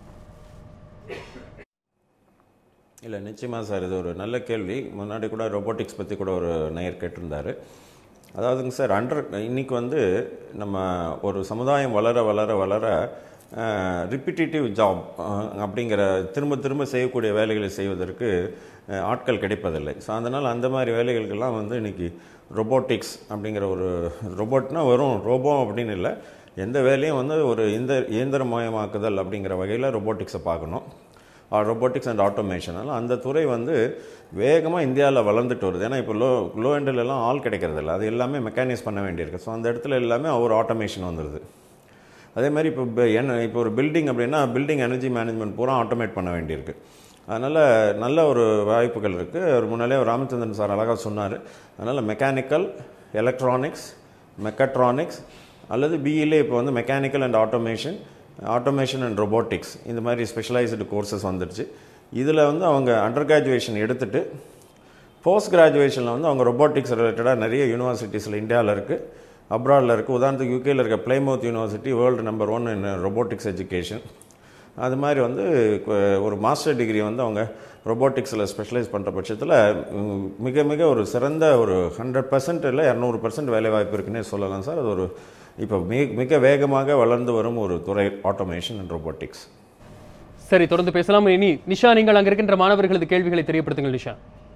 இல்லை நிச்சயமாக சார் இது ஒரு நல்ல கேள்வி முன்னாடி கூட ரொபோட்டிக்ஸ் பற்றி கூட ஒரு நேயர் கேட்டிருந்தாரு அதாவதுங்க சார் அண்டர் இன்னைக்கு வந்து நம்ம ஒரு சமுதாயம் வளர வளர வளர ரிப்பிட்டேட்டிவ் ஜாப் அப்படிங்கிற திரும்ப திரும்ப செய்யக்கூடிய வேலைகளை செய்வதற்கு அஹ், ஆட்கள் கிடைப்பதில்லை ஸோ அதனால் அந்த மாதிரி வேலைகளுக்கெல்லாம் வந்து இன்னைக்கு ரொபோட்டிக்ஸ் அப்படிங்கிற ஒரு ரொபோட்னா வெறும் ரோபோ அப்படின்னு இல்லை எந்த வேலையும் வந்து ஒரு இந்த இயந்திரமயமாக்குதல் அப்படிங்கிற வகையில் ரொபோட்டிக்ஸை பார்க்கணும் ரொபோட்டிக்ஸ் அண்ட் ஆட்டோமேஷன் அதனால் அந்த துறை வந்து வேகமாக இந்தியாவில் வளர்ந்துட்டு வருது ஏன்னா இப்போ லோ லோ எல்லாம் ஆள் கிடைக்கிறது இல்லை அது எல்லாமே மெக்கானிஸ் பண்ண வேண்டியிருக்கு ஸோ அந்த இடத்துல எல்லாமே ஒரு ஆட்டோமேஷன் வந்துடுது அதே மாதிரி இப்போ ப- என்ன இப்போ ஒரு பில்டிங் அப்படின்னா பில்டிங் எனர்ஜி மேனேஜ்மெண்ட் பூரா ஆட்டோமேட் பண்ண வேண்டியிருக்கு அதனால் நல்ல ஒரு வாய்ப்புகள் இருக்குது அவர் முன்னாலே ராமச்சந்திரன் சார் அழகாக சொன்னார் அதனால் மெக்கானிக்கல் எலக்ட்ரானிக்ஸ் மெக்கட்ரானிக்ஸ் அல்லது பிஇலே இப்போ வந்து mechanical and automation automation and robotics இந்த மாதிரி ஸ்பெஷலைஸ்டு கோர்சஸ் வந்துடுச்சு இதில் வந்து அவங்க அண்டர் கிராஜுவேஷன் எடுத்துட்டு போஸ்ட் கிராஜுவேஷனில் வந்து அவங்க ரொபோட்டிக்ஸ் ரிலேட்டடாக நிறைய யூனிவர்சிட்டிஸில் இந்தியாவில் இருக்குது அப்ராடில் இருக்குது உதாரணத்துக்கு யூகேல இருக்க Plymouth university world number one in robotics education அது மாதிரி வந்து கு- ஒரு மாஸ்டர் டிகிரி வந்து அவங்க ரொபோட்டிக்ஸில் ஸ்பெஷலைஸ் பண்ணுற பட்சத்தில் ம், மிக மிக ஒரு சிறந்த ஒரு ஹண்ட்ரட் பர்சன்ட் இல்லை இரநூறு பர்சன்ட் வேலைவாய்ப்பு இருக்குன்னே சொல்லலாம் சார் அது ஒரு இப்போ மிக மிக வேகமாக வளர்ந்து வரும் ஒரு துறை ஆட்டோமேஷன் அண்ட் ரொபோட்டிக்ஸ் சரி தொடர்ந்து பேசலாம் இனி நிஷா நீங்கள் அங்க இருக்கின்ற மாணவர்களது கேள்விகளை தெரியப்படுத்துங்கள் நிஷா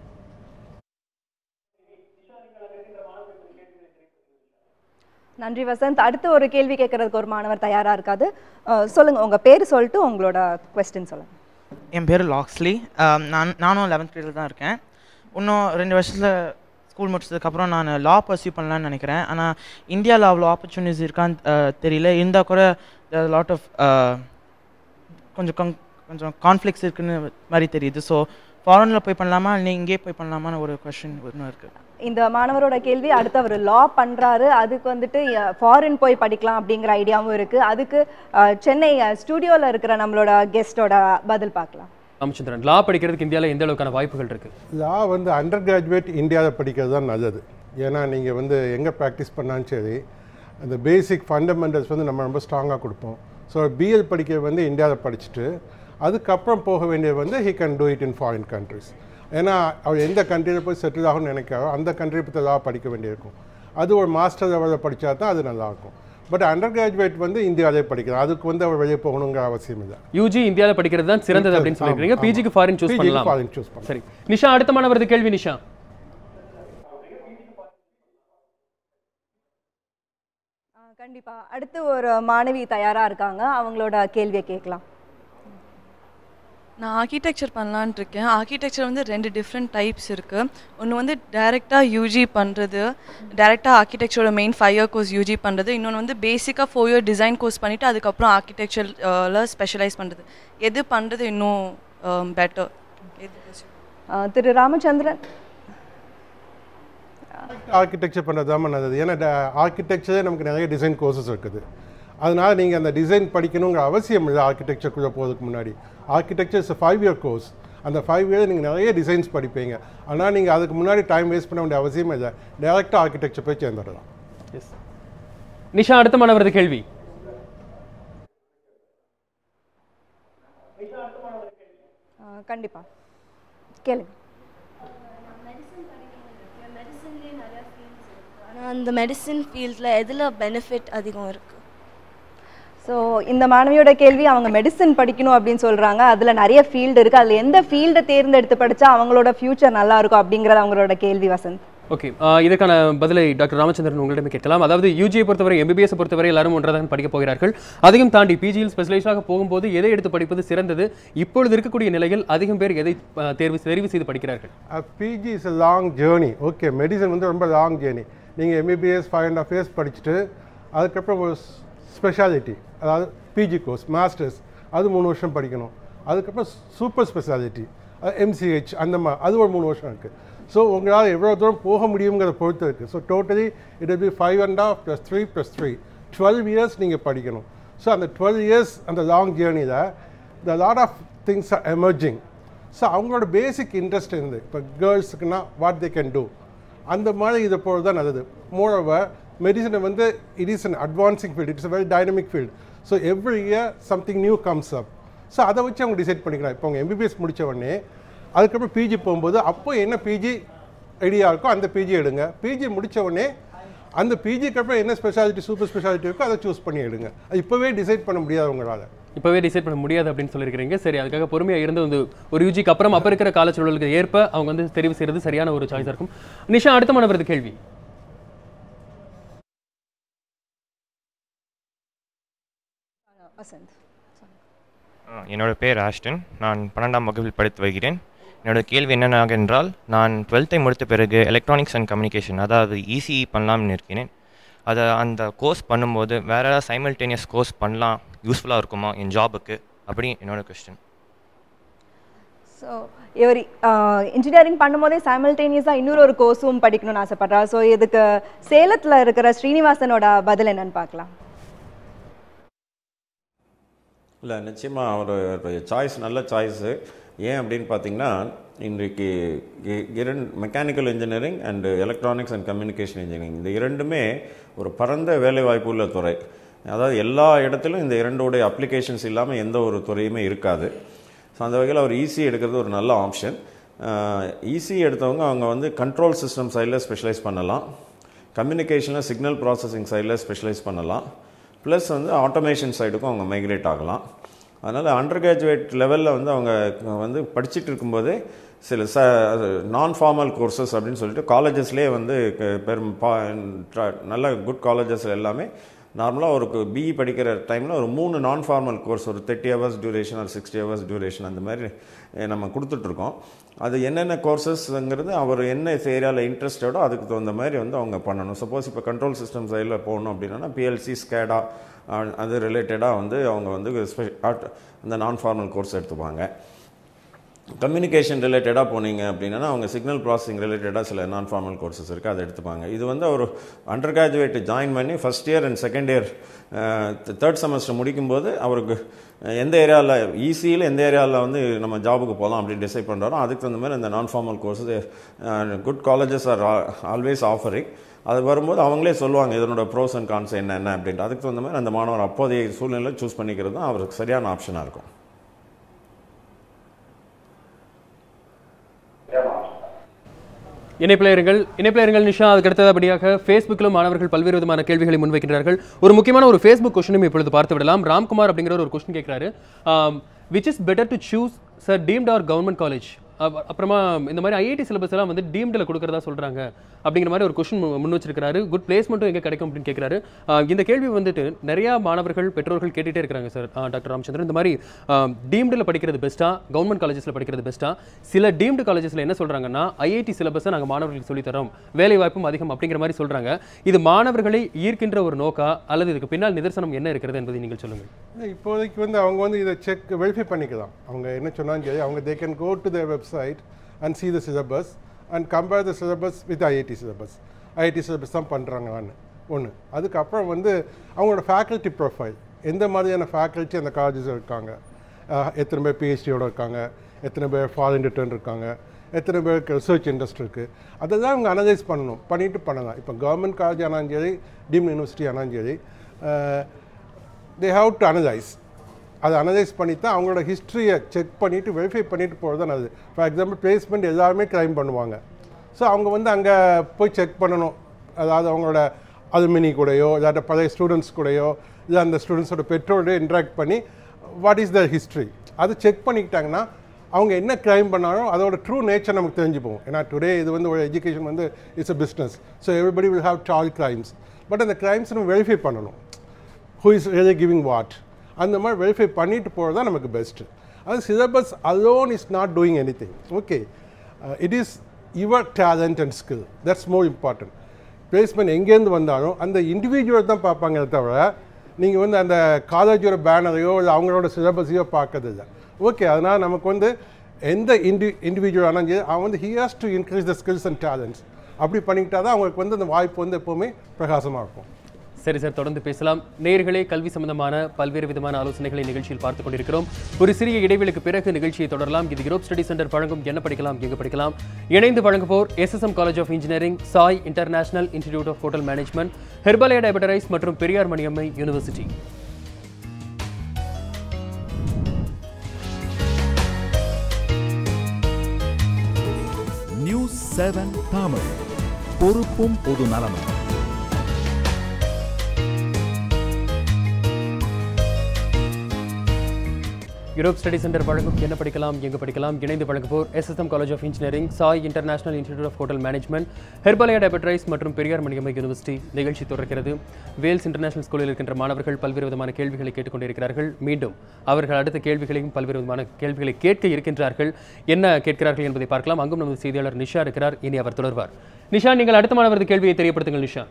நன்றி வசந்த் அடுத்து ஒரு கேள்வி கேட்கறதுக்கு ஒரு மாணவர் தயாரா இருக்காது அஹ், சொல்லுங்க உங்க பேர் சொல்லிட்டு உங்களோட கொஸ்டின் சொல்லுங்க என் பேர் லாக்ஸ்லி ஆம், நான் நானும் லெவன்த் கிரேடில் தான் இருக்கேன் இன்னும் ரெண்டு வருஷத்தில் ஸ்கூல் முடிச்சதுக்கப்புறம் நான் லா பர்சியூ பண்ணலான்னு நினைக்கிறேன் ஆனால் இந்தியாவில் அவ்வளோ ஆப்பர்ச்சுனிட்டிஸ் இருக்கான்னு அஹ், தெரியல இருந்தால் கூட லாட் ஆஃப் கொஞ்சம் கங் கொஞ்சம் கான்ஃப்ளிக்ஸ் இருக்குன்னு மாதிரி தெரியுது ஸோ ஃபாரினில் போய் பண்ணலாமா இல்லை இங்கேயே போய் பண்ணலாமான்னு ஒரு கொஷின் ஒன்று இருக்குது இந்த மாணவரோட கேள்வி அடுத்து அவர் லா பண்றாரு அதுக்கு வந்துட்டு ஃபாரின் போய் படிக்கலாம் அப்படிங்கிற ஐடியாவும் இருக்கு அதுக்கு அஹ், சென்னை ஸ்டுடியோல இருக்கிற நம்மளோட கெஸ்டோட பதில் பார்க்கலாம் ராமச்சந்திரன் லா படிக்கிறதுக்கு இந்தியாவில் எந்த அளவுக்கான வாய்ப்புகள் இருக்கு லா வந்து அண்டர் கிராஜுவேட் இந்தியாவில் படிக்கிறது தான் நல்லது ஏன்னா நீங்கள் வந்து எங்கே ப்ராக்டிஸ் பண்ணாலும் சரி அந்த பேசிக் ஃபண்டமெண்டல்ஸ் வந்து நம்ம ரொம்ப ஸ்ட்ராங்காக கொடுப்போம் ஸோ பிஎல் படிக்கிறது வந்து இந்தியாவில் படிச்சுட்டு அதுக்கப்புறம் போக வேண்டியது வந்து he can do it in foreign countries ஏன்னா அவர் எந்த கண்ட்ரியில் போய் செட்டில் ஆகும்னு நினைக்கிறாரோ அந்த கண்ட்ரி பற்றி லா படிக்க வேண்டியிருக்கும் அது ஒரு மாஸ்டர் லெவலில் படித்தா தான் அது நல்லாயிருக்கும் பட் அண்டர் கிராஜுவேட் வந்து இந்தியாவிலே படிக்கலாம் அதுக்கு வந்து அவர் வெளியே போகணுங்கிற அவசியம் இல்லை யூஜி இந்தியாவில் படிக்கிறது தான் சிறந்தது அப்படின்னு சொல்லிருக்கீங்க ஆமா, பிஜிக்கு ஆமா. ஃபாரின் சூஸ் PG க்கு பண்ணலாம் foreign choose பண்ணலாம். சரி நிஷா அடுத்த மாணவரது கேள்வி நிஷா அஹ், கண்டிப்பா அடுத்து ஒரு மாணவி தயாரா இருக்காங்க அவங்களோட கேள்வியை கேட்கலாம் நான் ஆர்கிடெக்சர் பண்ணலான்ட்டு இருக்கேன் ஆர்கிடெக்சர் வந்து ரெண்டு டிஃப்ரெண்ட் டைப்ஸ் இருக்குது ஒன்று வந்து டைரெக்டாக யூஜி பண்ணுறது டைரெக்டாக ஆர்கிடெக்சரோட main five year course UG பண்ணுறது இன்னொன்று வந்து பேசிக்காக ஃபோர் இயர் டிசைன் கோர்ஸ் பண்ணிவிட்டு அதுக்கப்புறம் ஆர்கிடெக்சரில் ஸ்பெஷலைஸ் பண்ணுறது எது பண்ணுறது இன்னும் பெட்டர் எது அஹ், திரு ராமச்சந்திரன் ஆர்கிடெக்சர் பண்ணுறது தான் நல்லது ஏன்னா ஆர்கிடெக்சரே நமக்கு நிறைய டிசைன் கோர்சஸ் இருக்குது அதனால் நீங்கள் அந்த டிசைன் படிக்கணுங்கிற அவசியம் இல்லை ஆர்கிடெக்சருக்குள்ளே போகிறதுக்கு முன்னாடி architecture is five year course அந்த ஃபைவ் இயர் நீங்கள் நிறைய டிசைன்ஸ் படிப்பீங்க ஆனால் நீங்கள் அதுக்கு முன்னாடி டைம் வேஸ்ட் பண்ண வேண்டிய அவசியமே இல்லை டேரெக்டாக ஆர்கிடெக்சர் போய் சேர்ந்துடலாம் எஸ் நிஷா அடுத்த மாணவரது கேள்வி அஹ், கண்டிப்பா கேளுங்க ஆனால் அந்த மெடிசன் ஃபீல்டில் எதில் பெனிஃபிட் அதிகம் இருக்குது ஸோ இந்த மாணவியோட கேள்வி அவங்க மெடிசன் படிக்கணும் அப்படின்னு சொல்றாங்க அதுல நிறைய ஃபீல்டு இருக்கு அதுல எந்த ஃபீல்டை தேர்ந்தெடுத்து படிச்சா அவங்களோட ஃபியூச்சர் நல்லா இருக்கும் அப்படிங்கறது அவங்களோட கேள்வி வசந்த் ஓகே இதற்கான பதிலை டாக்டர் ராமச்சந்திரன் உங்களிடமே கேட்கலாம் அதாவது யூஜியை பொறுத்தவரை எம்பிபிஎஸ் பொறுத்தவரை எல்லாரும் ஒன்றாக படிக்க போகிறார்கள் அதையும் தாண்டி பிஜியில் ஸ்பெஷலைஸாக போகும்போது எதை எடுத்து படிப்பது சிறந்தது இப்பொழுது இருக்கக்கூடிய நிலையில் அதிகம் பேர் எதை அஹ், தேர்வு தெரிவு செய்து படிக்கிறார்கள் PG is a long journey okay medicine வந்து ரொம்ப லாங் ஜேர்னி நீங்கள் MBBS five and half years படிச்சுட்டு அதுக்கப்புறம் ஒரு ஸ்பெஷாலிட்டி அதாவது பிஜி கோர்ஸ் மாஸ்டர்ஸ் அது மூணு வருஷம் படிக்கணும் அதுக்கப்புறம் சூப்பர் ஸ்பெஷாலிட்டி எம்சிஹெச் அந்த மா அது ஒரு மூணு வருஷம் இருக்குது ஸோ உங்களால் எவ்வளோ தூரம் போக முடியுங்கிறத பொறுத்து இருக்குது so totally it be five and half plus three plus three twelve years நீங்கள் படிக்கணும் ஸோ அந்த டுவெல் இயர்ஸ் அந்த லாங் ஜேர்னியில் the lot of things are emerging so அவங்களோட பேசிக் இன்ட்ரெஸ்ட் இருந்து இப்போ கேர்ள்ஸுக்குன்னா வாட் தே கேன் டூ அந்த மாதிரி இதை போகிறது தான் நல்லது மோரோவர் மெடிசனை வந்து it is an advancing field it's a very dynamic field so every year something new comes up so அதை வச்சு அவங்க டிசைட் பண்ணிக்கலாம் இப்போ அவங்க எம்பிபிஎஸ் முடிச்ச உடனே அதுக்கப்புறம் பிஜி போகும்போது அப்போ என்ன பிஜி ஐடியா இருக்கோ அந்த பிஜி எடுங்க பிஜி முடிச்ச உடனே அந்த பிஜிக்கு அப்புறம் என்ன ஸ்பெஷாலிட்டி சூப்பர் ஸ்பெஷாலிட்டி இருக்கோ அதை சூஸ் பண்ணி எடுங்க அது இப்போவே டிசைட் பண்ண முடியாது உங்களால் இப்போவே டிசைட் பண்ண முடியாது அப்படின்னு சொல்லியிருக்கிறீங்க சரி அதுக்காக பொறுமையாக இருந்து வந்து ஒரு யூஜிக்கு அப்புறம் அப்போ இருக்கிற காலச்சூழலுக்கு ஏற்ப அவங்க வந்து தெரிவு செய்கிறது சரியான ஒரு சாய்ஸாக இருக்கும் நிஷா அடுத்த மாணவரது கேள்வி வசந்த் ஆ, என்னோட பேர் ஆஷ்டன் நான் பன்னெண்டாம் வகுப்பில் படித்து வருகிறேன் என்னோட கேள்வி என்னென்னாக என்றால் நான் டுவெல்த்தை முடித்த பிறகு எலக்ட்ரானிக்ஸ் அண்ட் கம்யூனிகேஷன் அதாவது இசிஇ பண்ணலாம்னு இருக்கிறேன் அதை அந்த கோர்ஸ் பண்ணும்போது வேறு ஏதாவது சைமல்டேனியஸ் கோர்ஸ் பண்ணலாம் யூஸ்ஃபுல்லாக இருக்குமா என் ஜாபுக்கு அப்படி என்னோட கொஸ்டின் ஸோ இவர் இன்ஜினியரிங் பண்ணும்போதே சைமல்டேனியஸாக இன்னொரு ஒரு கோர்ஸும் படிக்கணும்னு ஆசைப்படுறா ஸோ இதுக்கு சேலத்தில் இருக்கிற ஸ்ரீனிவாசனோட பதில் என்னன்னு பார்க்கலாம் இல்லை நிச்சயமாக ஒரு சாய்ஸ் நல்ல சாய்ஸு ஏன் அப்படின்னு பார்த்தீங்கன்னா இன்றைக்கு இ- இரண்டு mechanical engineering and electronics and communication engineering இந்த இரண்டுமே ஒரு பரந்த வேலைவாய்ப்பு உள்ள துறை அதாவது எல்லா இடத்திலும் இந்த இரண்டோடைய அப்ளிகேஷன்ஸ் இல்லாமல் எந்த ஒரு துறையுமே இருக்காது ஸோ அந்த வகையில் அவர் ஈஸி எடுக்கிறது ஒரு நல்ல ஆப்ஷன் ஈஸி எடுத்தவங்க அவங்க வந்து கண்ட்ரோல் சிஸ்டம் சைடில் ஸ்பெஷலைஸ் பண்ணலாம் கம்யூனிகேஷனில் சிக்னல் ப்ராசஸிங் சைடில் ஸ்பெஷலைஸ் பண்ணலாம் ப்ளஸ் வந்து ஆட்டோமேஷன் சைடுக்கும் அவங்க மைக்ரேட் ஆகலாம் அதனால் அண்டர் கிராஜுவேட் லெவலில் வந்து அவங்க வந்து படிச்சுட்டு இருக்கும்போதே சில ச நான் ஃபார்மல் கோர்சஸ் அப்படின்னு சொல்லிட்டு காலேஜஸ்லேயே வந்து க- பெரும் பா ட்ர- நல்ல குட் காலேஜஸ் எல்லாமே நார்மலாக ஒரு பிஇ படிக்கிற டைமில் ஒரு மூணு நான் ஃபார்மல் கோர்ஸ் ஒரு தேர்ட்டி ஹவர்ஸ் டியூரேஷன் ஒரு சிக்ஸ்டி ஹவர்ஸ் டியூரேஷன் அந்த மாதிரி அஹ், நம்ம கொடுத்துட்ருக்கோம் அது என்னென்ன கோர்சஸ்ங்கிறது அவர் என்ன ஏரியாவில் இன்ட்ரெஸ்டடோ அதுக்கு தகுந்த மாதிரி வந்து அவங்க பண்ணணும் சப்போஸ் இப்போ கண்ட்ரோல் சிஸ்டம் சைடில் போகணும் அப்படின்னா பிஎல்சி ஸ்கேடா அது ரிலேட்டடாக வந்து அவங்க வந்து ஸ்பெ- ஆட்- அந்த நான் ஃபார்மல் கோர்ஸ் எடுத்துப்பாங்க கம்யூனிகேஷன் ரிலேட்டடாக போனீங்க அப்படின்னா அவங்க சிக்னல் ப்ராசஸிங் ரிலேட்டடாக சில நான் ஃபார்மல் கோர்சஸ் இருக்குது அதை எடுத்துப்பாங்க இது வந்து ஒரு அண்டர் கிராஜுவேட் ஜாயின் பண்ணி first year and second year third semester முடிக்கும்போது அவருக்கு அஹ், எந்த ஏரியாவில் ஈஸியில் எந்த ஏரியாவில் வந்து நம்ம ஜாபுக்கு போகலாம் அப்படின்னு டிசைட் பண்ணுறோம் அதுக்கு தகுந்த மாதிரி இந்த non formal courses good colleges are always offering அது வரும்போது அவங்களே சொல்லுவாங்க இதனோட ப்ரோஸ் அண்ட் கான்ஸ் என்னென்ன அப்படின்ட்டு அதுக்கு தகுந்த மாதிரி அந்த மாணவர் அப்போதைய சூழ்நிலை சூஸ் பண்ணிக்கிறது தான் அவருக்கு சரியான ஆப்ஷனாக இருக்கும் இணைப்பிலையர்கள் இணைப்பிலையர்கள் நிஷா அதுக்கு அடுத்தபடியாக ஃபேஸ்புக்கிலும் மாணவர்கள் பல்வேறு விதமான கேள்விகளை முன்வைக்கின்றார்கள் ஒரு முக்கியமான ஒரு ஃபேஸ்புக் கொஸ்டினும் இப்பொழுது பார்த்து விடலாம் ராம்குமார் அப்படிங்கிற ஒரு கொஸ்டின் கேட்குறாரு which is better to choose sir deemed or government college அப்புறமா இந்த மாதிரி ஐஐடி சிலபஸ் எல்லாம் வந்து டீம்டில் கொடுக்கறதா சொல்றாங்க அப்படிங்கிற மாதிரி ஒரு கொஸ்டின் முன் வச்சிருக்காரு குட் பிளேஸ்மெண்ட்டும் எங்கே கிடைக்கும் அப்படின்னு கேட்குறாரு இந்த கேள்வி வந்துட்டு நிறைய மாணவர்கள் பெற்றோர்கள் கேட்டுட்டே இருக்கிறாங்க சார் டாக்டர் ராமச்சந்திரன் இந்த மாதிரி டீம்டில் படிக்கிறது பெஸ்ட்டா கவர்மெண்ட் காலேஜஸில் படிக்கிறது பெஸ்ட்டா சில டீம்டு காலேஜஸில் என்ன சொல்றாங்கன்னா ஐஐடி சிலபஸை நாங்கள் மாணவர்களுக்கு சொல்லித் தரோம் வேலை வாய்ப்பும் அதிகம் அப்படிங்கிற மாதிரி சொல்றாங்க இது மாணவர்களை ஈர்க்கின்ற ஒரு நோக்கா அல்லது இதுக்கு பின்னால் நிதர்சனம் என்ன இருக்கிறது என்பதை நீங்கள் சொல்லுங்கள் இப்போதைக்கு வந்து அவங்க வந்து இதை செக் வெரிஃபை பண்ணிக்கலாம் அவங்க என்ன சொன்னாலும் சரி அவங்க they can go to their website and see the syllabus and compare the syllabus with IIT syllabus IIT syllabus தான் பண்ணுறாங்களான்னு ஒன்று அதுக்கப்புறம் வந்து அவங்களோட ஃபேக்கல்ட்டி ப்ரொஃபைல் எந்த மாதிரியான ஃபேக்கல்ட்டி அந்த காலேஜஸ் இருக்காங்க அஹ், எத்தனை பேர் பிஹெச்டியோட இருக்காங்க எத்தனை பேர் ஃபாரின் ரிட்டர்ன் இருக்காங்க எத்தனை பேருக்கு ரிசர்ச் இன்ட்ரெஸ்ட் இருக்குது அதை தான் அவங்க அனலைஸ் பண்ணணும் பண்ணிட்டு பண்ணலாம் இப்போ கவர்மெண்ட் காலேஜ் ஆனாலும் சரி டீம் யூனிவர்சிட்டி ஆனாலும் சரி தே ஹாவ் டு அனலைஸ் அதை அனலைஸ் பண்ணி தான் அவங்களோட ஹிஸ்ட்ரியை செக் பண்ணிவிட்டு வெரிஃபை பண்ணிட்டு போகிறது தான் அது ஃபார் எக்ஸாம்பிள் பிளேஸ்மெண்ட் எல்லாருமே கிளைம் பண்ணுவாங்க ஸோ அவங்க வந்து அங்கே போய் செக் பண்ணணும் அதாவது அவங்களோட அலுமினி கூடயோ இல்லாட்ட பழைய ஸ்டூடெண்ட்ஸ் கூடயோ இல்லை அந்த ஸ்டூடெண்ட்ஸோட பெற்றோரோட இன்ட்ராக்ட் பண்ணி வாட் இஸ் த ஹிஸ்ட்ரி அது செக் பண்ணிக்கிட்டாங்கன்னா அவங்க என்ன க்ரைம் பண்ணாலும் அதோட ட்ரூ நேச்சர் நமக்கு தெரிஞ்சு போகும் ஏன்னா டுடே இது வந்து ஒரு எஜுகேஷன் வந்து it's a business so everybody will have tall claims but அந்த கிரைம்ஸ் நம்ம வெரிஃபை பண்ணணும் who is really giving what அந்த மாதிரி வெரிஃபை பண்ணிட்டு போகிறது தான் நமக்கு பெஸ்ட்டு அது syllabus alone is not doing anything okay it is your talent and skill that's more important placement எங்கேருந்து வந்தாலும் அந்த இண்டிவிஜுவல் தான் பார்ப்பாங்க தவிர நீங்கள் வந்து அந்த காலேஜோட பேனரையோ இல்லை அவங்களோட சிலபஸையோ பார்க்கறது இல்லை ஓகே அதனால் நமக்கு வந்து எந்த இண்டி இண்டிவிஜுவல் ஆனாலும் சரி, அவன் வந்து he has to increase the skills and talents அப்படி பண்ணிக்கிட்டா தான் அவங்களுக்கு வந்து அந்த வாய்ப்பு வந்து எப்போவுமே பிரகாசமாக இருக்கும் சரி சார் தொடர்ந்து பேசலாம் நேயர்களே கல்வி சம்பந்தமான பல்வேறு விதமான ஆலோசனைகளை நிகழ்ச்சியில் பார்த்துக் கொண்டிருக்கிறோம் ஒரு சிறிய இடைவெளிக்கு பிறகு நிகழ்ச்சியை தொடரலாம் இது யூரோப் ஸ்டடி சென்டர் வழங்கும் என்ன படிக்கலாம் எங்கு படிக்கலாம் இணைந்து வழங்குவோர் SSM college of engineering Sai international institute of hotel management ஹெர்பலியா டயபெட்டரைஸ் மற்றும் Periyar Maniammai university news seven Tamil பொறுப்பும் பொது நலமும் யூரோப் ஸ்டடி சென்டர் வழங்கும் என்ன படிக்கலாம் எங்கு படிக்கலாம் இணைந்து வழங்குவோர் SSM college of engineering Sai international institute of hotel management ஹெர்பலியா டயபெட்ரைஸ் மற்றும் பெரியார் மணியம்மை யூனிவர்சிட்டி நிகழ்ச்சி தொடர்கிறது வேல்ஸ் இன்டர்நேஷனல் ஸ்கூலில் இருக்கின்ற மாணவர்கள் பல்வேறு விதமான கேள்விகளை கேட்டுக்கொண்டிருக்கிறார்கள் மீண்டும் அவர்கள் அடுத்த கேள்விகளையும் பல்வேறு விதமான கேள்விகளை கேட்க இருக்கின்றார்கள் என்ன கேட்கிறார்கள் என்பதை பார்க்கலாம் அங்கும் நமது செய்தியாளர் நிஷா இருக்கிறார் இனி அவர் தொடர்வார் நிஷா நீங்கள் அடுத்த மாணவரது கேள்வியை தெரியப்படுத்துங்கள் நிஷா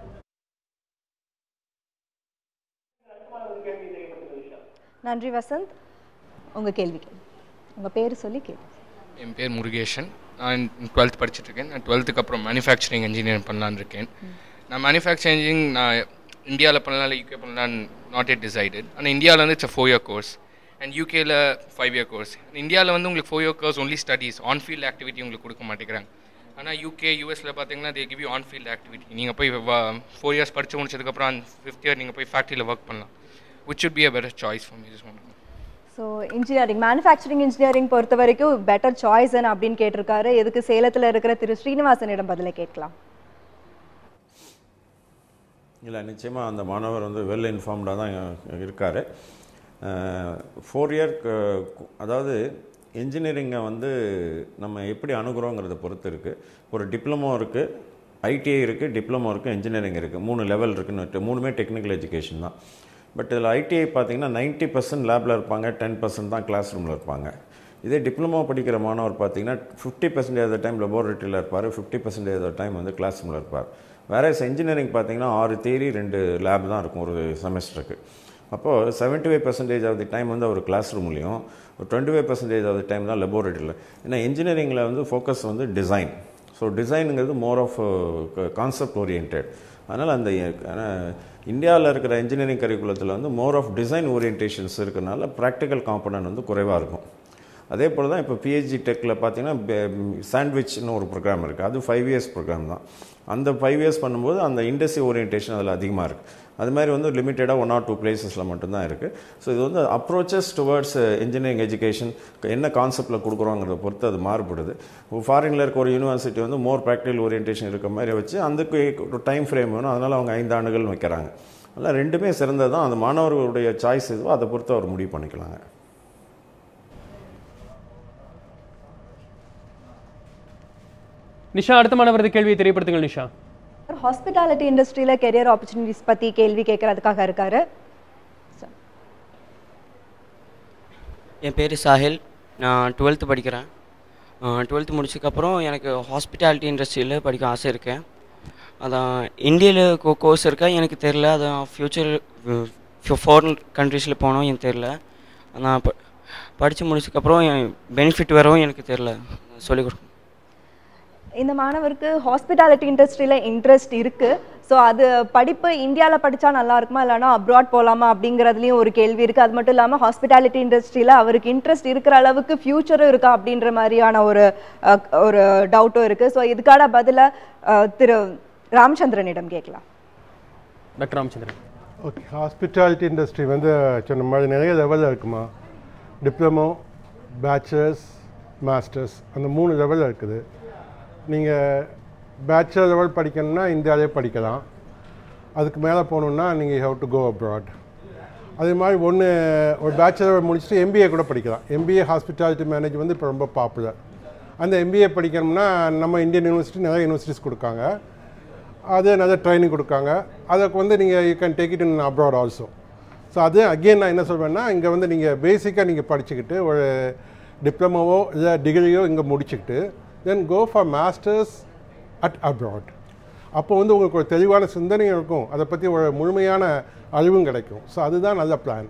நன்றி வசந்த் உங்கள் கேள்வி கேள்வி உங்கள் பேர் சொல்லி கேள்வி என் பேர் முருகேஷன் நான் டுவெல்த் படிச்சுட்டு இருக்கேன் நான் டுவெல்த்துக்கு அப்புறம் மேனுஃபேக்சரிங் இன்ஜினியரிங் பண்ணலான்னு இருக்கேன் நான் மேனுஃபேக்சரிங் நான் இந்தியாவில் பண்ணலாம் இல்லை யூகே பண்ணலாம் நாட் எட் டிசைடட் ஆனால் இந்தியாவில் வந்து it's four year course and யூகேல ஃபைவ் இயர் கோர்ஸ் இந்தியாவில் வந்து உங்களுக்கு four year course only studies on field activity உங்களுக்கு கொடுக்க மாட்டேங்கிறாங்க ஆனால் யூகே யூஎஸில் பார்த்தீங்கன்னா they give you on field activity நீங்கள் போய் ஃபோர் இயர்ஸ் படித்து முடிச்சதுக்கப்புறம் ஃபிஃப்த் இயர் நீங்கள் போய் ஃபேக்ட்ரியில் ஒர்க் பண்ணலாம் which should be a better choice for me just want to know. So engineering manufacturing engineering பொறுத்த வரைக்கும் பெட்டர் சாய்ஸ் அப்படின்னு கேட்டிருக்காரு எதுக்கு சேலத்தில் இருக்கிற திரு ஸ்ரீனிவாசனிடம் பதிலை கேட்கலாம் இல்லை நிச்சயமாக அந்த மாணவர் வந்து வெல் இன்ஃபார்ம்டாக தான் இருக்கார் ஃபோர் இயர் அதாவது இன்ஜினியரிங்கை வந்து நம்ம எப்படி அணுகுறோங்கிறத பொறுத்து இருக்குது ஒரு டிப்ளமோ இருக்குது ஐடிஐ இருக்குது டிப்ளமோ இருக்குது இன்ஜினியரிங் இருக்குது மூணு லெவல் இருக்குன்னு மூணுமே டெக்னிக்கல் எஜுகேஷன் தான் பட் இதில் ஐடிஐ பார்த்தீங்கன்னா நைன்ட்டி பர்சன்ட் லேபில் இருப்பாங்க டென் பர்சன்ட் தான் கிளாஸ் ரூமில் இருப்பாங்க இதே டிப்ளமோ படிக்கிற மாணவர் பார்த்தீங்கன்னா ஃபிஃப்டி பர்சன்டேஜ் ஆஃப் டைம் லெபோரட்டரியில் இருப்பார் ஃபிஃப்டி பர்சன்டேஜ் ஆஃப் டைம் வந்து கிளாஸ் ரூமில் இருப்பார் வேற இன்ஜினியரிங் பார்த்தீங்கன்னா ஆறு தேரி ரெண்டு லேப் தான் இருக்கும் ஒரு செமஸ்டருக்கு அப்போது seventy five percentage of the time வந்து அவர் கிளாஸ் ரூம்லேயும் ஒரு twenty five percentage of the time தான் லெபோரட்டரியில் ஏன்னா இன்ஜினியரிங்கில் வந்து ஃபோக்கஸ் வந்து டிசைன் ஸோ டிசைனுங்கிறது மோர் ஆஃப் கான்செப்ட் ஓரியன்ட் அதனால் அந்த இந்தியாவில் இருக்கிற இன்ஜினியரிங் கரிக்குலத்தில் வந்து மோர் ஆஃப் டிசைன் ஓரியன்டேஷன்ஸ் இருக்கிறனால ப்ராக்டிக்கல் காம்பனன்ட் வந்து குறைவாக இருக்கும் அதே போல் தான் இப்போ பிஹெச்டி டெக்கில் பார்த்தீங்கன்னா சாண்ட்விச்னு ஒரு ப்ரோக்ராம் இருக்குது அது ஃபைவ் இயர்ஸ் ப்ரோக்ராம் தான் அந்த ஃபைவ் இயர்ஸ் பண்ணும்போது அந்த இண்டஸ்ட்ரி ஓரியன்டேஷன் அதில் அதிகமாக இருக்குது அது மாதிரி வந்து லிமிட்டடாக ஒன் ஆர் டூ பிளேசஸில் மட்டும்தான் இருக்குது ஸோ இது வந்து அப்ரோச்சஸ் டுவர்ட்ஸ் இன்ஜினியரிங் எஜுகேஷன் என்ன கான்செப்டில் கொடுக்குறோங்கிறத பொறுத்து அது மாறுபடுது ஃபாரினில் இருக்க ஒரு யூனிவர்சிட்டி வந்து மோர் ப்ராக்டிகல் ஓரியன்டேஷன் இருக்க மாதிரி வச்சு அதுக்கு ஒரு டைம் ஃப்ரேம் வேணும் அதனால் அவங்க ஐந்து ஆண்டுகள் வைக்கிறாங்க அதனால் ரெண்டுமே சிறந்தது தான் அந்த மாணவர்களுடைய சாய்ஸ் இதுவோ அதை பொறுத்து அவர் முடிவு பண்ணிக்கலாங்க நிஷா அடுத்த மாணவரது கேள்வியை தெரியப்படுத்துங்கள் நிஷா ஹாஸ்பிட்டாலிட்டி இண்டஸ்ட்ரியில் கெரியர் ஆப்பர்ச்சுனிட்டிஸ் பற்றி கேள்வி கேட்கறதுக்காக இருக்காரு என் பேர் சாஹில் நான் டுவெல்த்து படிக்கிறேன் டுவெல்த்து முடிச்சதுக்கப்புறம் எனக்கு ஹாஸ்பிட்டாலிட்டி இண்டஸ்ட்ரியில் படிக்க ஆசை இருக்கேன் அதான் இந்தியாவில் கோ கோர்ஸ் இருக்கா எனக்கு தெரில அதான் ஃப்யூச்சர் ஃபாரின் கண்ட்ரீஸில் போனோம் எனக்கு தெரில நான் ப படித்து முடிச்சதுக்கப்புறம் என் பெனிஃபிட் வரவும் எனக்கு தெரில சொல்லிக் கொடுக்கணும் இந்த மாணவருக்கு ஹாஸ்பிட்டாலிட்டி இண்டஸ்ட்ரியில் இன்ட்ரெஸ்ட் இருக்கு ஸோ அது படிப்பு இந்தியாவில் படித்தா நல்லா இருக்குமா இல்லைனா அப்ராட் போகலாமா அப்படிங்கிறதுலையும் ஒரு கேள்வி இருக்குது அது மட்டும் இல்லாமல் ஹாஸ்பிட்டாலிட்டி இண்டஸ்ட்ரியில் அவருக்கு இன்ட்ரெஸ்ட் இருக்கிற அளவுக்கு ஃப்யூச்சரும் இருக்கா அப்படின்ற மாதிரியான ஒரு அஹ், ஒரு டவுட்டும் இருக்குது ஸோ இதுக்கான பதிலை அஹ், திரு ராமச்சந்திரனிடம் கேட்கலாம் doctor Ramachandran okay hospitality industry வந்து சொன்ன மாதிரி நிறைய லெவலில் இருக்குமா டிப்ளமோ பேச்சுலர்ஸ் மாஸ்டர்ஸ் அந்த மூணு லெவலில் இருக்குது நீங்கள் பேச்சுலர் லெவல் படிக்கணும்னா இந்தியாவிலே படிக்கலாம் அதுக்கு மேலே போகணுன்னா நீங்கள் ஹவ் டு கோ அப்ராட் அதே மாதிரி ஒன்று ஒரு பேச்சுலர் முடிச்சுட்டு எம்பிஏ கூட படிக்கலாம் எம்பிஏ ஹாஸ்பிட்டாலிட்டி மேனேஜ் வந்து இப்போ ரொம்ப பாப்புலர் அந்த எம்பிஏ படிக்கணும்னா நம்ம இந்தியன் யூனிவர்சிட்டி நிறைய யூனிவர்சிட்டிஸ் கொடுக்காங்க அது நிறைய ட்ரைனிங் கொடுக்காங்க அதுக்கு வந்து நீங்கள் you can take it in abroad also so அது அகெயின் நான் என்ன சொல்வேன்னா இங்கே வந்து நீங்கள் பேசிக்காக நீங்கள் படிச்சுக்கிட்டு ஒரு டிப்ளமோவோ இல்லை டிகிரியோ இங்கே முடிச்சுக்கிட்டு then go for masters at abroad அப்போ வந்து உங்களுக்கு ஒரு தெளிவான சிந்தனை இருக்கும் அதை பற்றி ஒரு முழுமையான அறிவும் கிடைக்கும் ஸோ அதுதான் நல்ல பிளான்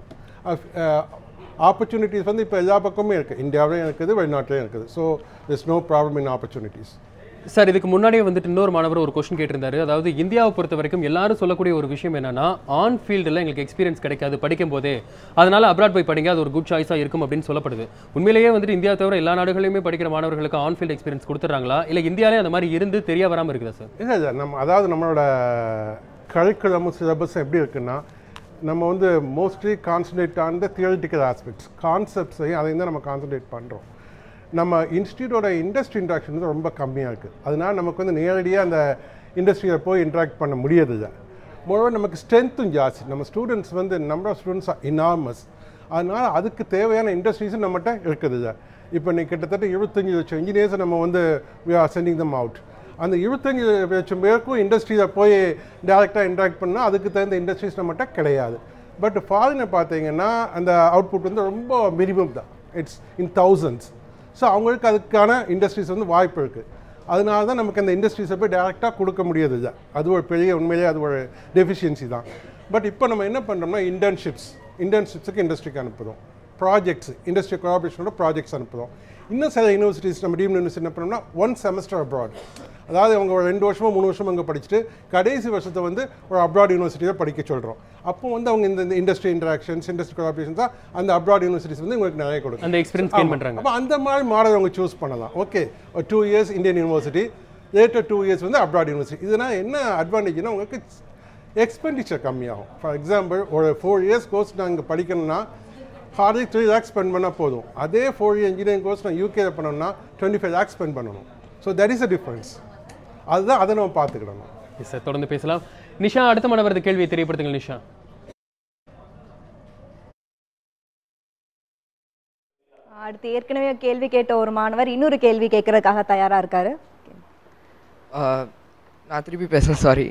ஆப்பர்ச்சுனிட்டிஸ் வந்து இப்போ எல்லா பக்கமும் இருக்குது இந்தியாவிலையும் இருக்குது வெளிநாட்டிலையும் இருக்குது so is no problem in opportunities sir இதுக்கு முன்னாடியே வந்துட்டு இன்னொரு மாணவர் ஒரு கொஸ்டின் கேட்டிருந்தாரு அதாவது இந்தியாவை பொறுத்த வரைக்கும் எல்லாரும் சொல்லக்கூடிய ஒரு விஷயம் என்னன்னா ஆன் ஃபீல்டில் எங்களுக்கு எக்ஸ்பீரியன்ஸ் கிடைக்காது படிக்கும் போதே அதனால அப்ராட் போய் படிங்க அது ஒரு குட் சாய்ஸாக இருக்கும் அப்படின்னு சொல்லப்படுது உண்மையிலேயே வந்துட்டு இந்தியா தவிர எல்லா நாடுகளிலுமே படிக்கிற மாணவர்களுக்கு ஆன் ஃபீல்ட் எக்ஸ்பீரியன்ஸ் கொடுத்துறாங்களா இல்லை இந்தியாவிலே அந்த மாதிரி இருந்து தெரிய வராமல் இருக்குதா சார் இல்லை இல்லை நம்ம அதாவது நம்மளோட கரிக்குலமும் சிலபஸும் எப்படி இருக்குன்னா நம்ம வந்து mostly concentrate on the theoretical aspects கான்செப்ட்ஸையும் அதையும் தான் நம்ம கான்சன்ட்ரேட் பண்ணுறோம் நம்ம இன்ஸ்டியூட்டோட இண்டஸ்ட்ரி இன்ட்ராக்ஷன் வந்து ரொம்ப கம்மியாக இருக்குது அதனால நமக்கு வந்து நேரடியாக அந்த இண்டஸ்ட்ரியில் போய் இன்ட்ராக்ட் பண்ண முடியறதில்ல மொழி நமக்கு ஸ்ட்ரென்த்தும் ஜாஸ்தி நம்ம ஸ்டூடெண்ட்ஸ் வந்து நம்பர் ஆஃப் ஸ்டூடெண்ட்ஸ் இனார்மஸ் அதனால் அதுக்கு தேவையான இண்டஸ்ட்ரீஸும் நம்மகிட்ட இருக்குதுல்ல இப்போ நீ கிட்டத்தட்ட இருபத்தஞ்சி லட்சம் இன்ஜினியர்ஸை நம்ம வந்து we are sending them out அந்த இருபத்தஞ்சி லட்சம் பேருக்கும் இண்டஸ்ட்ரியில் போய் டேரெக்டாக இன்ட்ராக்ட் பண்ணால் அதுக்கு தகுந்த இண்டஸ்ட்ரீஸ் நம்மகிட்ட கிடையாது பட் ஃபாரினை பார்த்தீங்கன்னா அந்த அவுட்புட் வந்து ரொம்ப மினிமம் தான் இட்ஸ் இன் தௌசண்ட்ஸ் ஸோ அவங்களுக்கு அதுக்கான இண்டஸ்ட்ரீஸ் வந்து வாய்ப்பு இருக்குது அதனால தான் நமக்கு அந்த இண்டஸ்ட்ரீஸை போய் டேரெக்டாக கொடுக்க முடியாது இல்லை அது ஒரு பெரிய உண்மையிலேயே அது ஒரு டெஃபிஷியன்சி தான் பட் இப்போ நம்ம என்ன பண்ணுறோம்னா இன்டர்ன்ஷிப்ஸ் இன்டர்ன்ஷிப்ஸுக்கு இண்டஸ்ட்ரிக்கு அனுப்புகிறோம் ப்ராஜெக்ட்ஸ் இண்டஸ்ட்ரி கோஆபரேஷனோட ப்ராஜெக்ட்ஸ் அனுப்புகிறோம் இன்னும் சில யூனிவர்சிட்டிஸ் நம்ம டீம் யூனிவர்சிட்டி என்ன பண்ணோம்னா ஒன் செமஸ்டர் அப்ராட் அதாவது அவங்க ஒரு ரெண்டு வருஷமோ மூணு வருஷமோ அங்கே படிச்சுட்டு கடைசி வருஷத்தை வந்து ஒரு அப்ராட் யூனிவர்சிட்டியில் படிக்க சொல்கிறோம் அப்போ வந்து அவங்க இந்த இண்டஸ்ட்ரி இன்ட்ராக்ஷன்ஸ் இண்டஸ்ட்ரி கோஆபரேஷன்ஸ் தான் அந்த அப்ராட் யூனிவர்சிட்டிஸ் வந்து உங்களுக்கு நிறைய கொடுக்கும் அந்த experience gain பண்றாங்க. அப்போ அந்த மாதிரி மாடல் அவங்க சூஸ் பண்ணலாம் ஓகே ஒரு two years Indian university later two years வந்து அப்ராட் யூனிவர்சிட்டி இதனால் என்ன அட்வான்டேஜ்னா உங்களுக்கு எக்ஸ்பெண்டிச்சர் கம்மியாகும் ஃபார் எக்ஸாம்பிள் ஒரு ஃபோர் இயர்ஸ் கோர்ஸ் நான் இங்கே படிக்கணும்னா ஹார்ட்லி த்ரீ லேக்ஸ் ஸ்பெண்ட் பண்ணால் போதும் அதே ஃபோர் இயர் இன்ஜினியரிங் கோர்ஸ் நான் யூகேல பண்ணணும்னா டுவெண்ட்டி ஃபைவ் லேக்ஸ் ஸ்பெண்ட் பண்ணணும் so that is a difference அதுதான் அதை நம்ம பார்த்துக்கிடணும் எஸ் சார் தொடர்ந்து பேசலாம் நிஷா அடுத்த மாணவரது கேள்வியை தெரியப்படுத்துங்கள் நிஷா அடுத்து ஏற்கனவே கேள்வி கேட்ட ஒரு மாணவர் இன்னொரு கேள்வி கேட்கறதுக்காக தயாரா இருக்காரு ஆஹ் நான் திருப்பி பேசுகிறேன் சாரி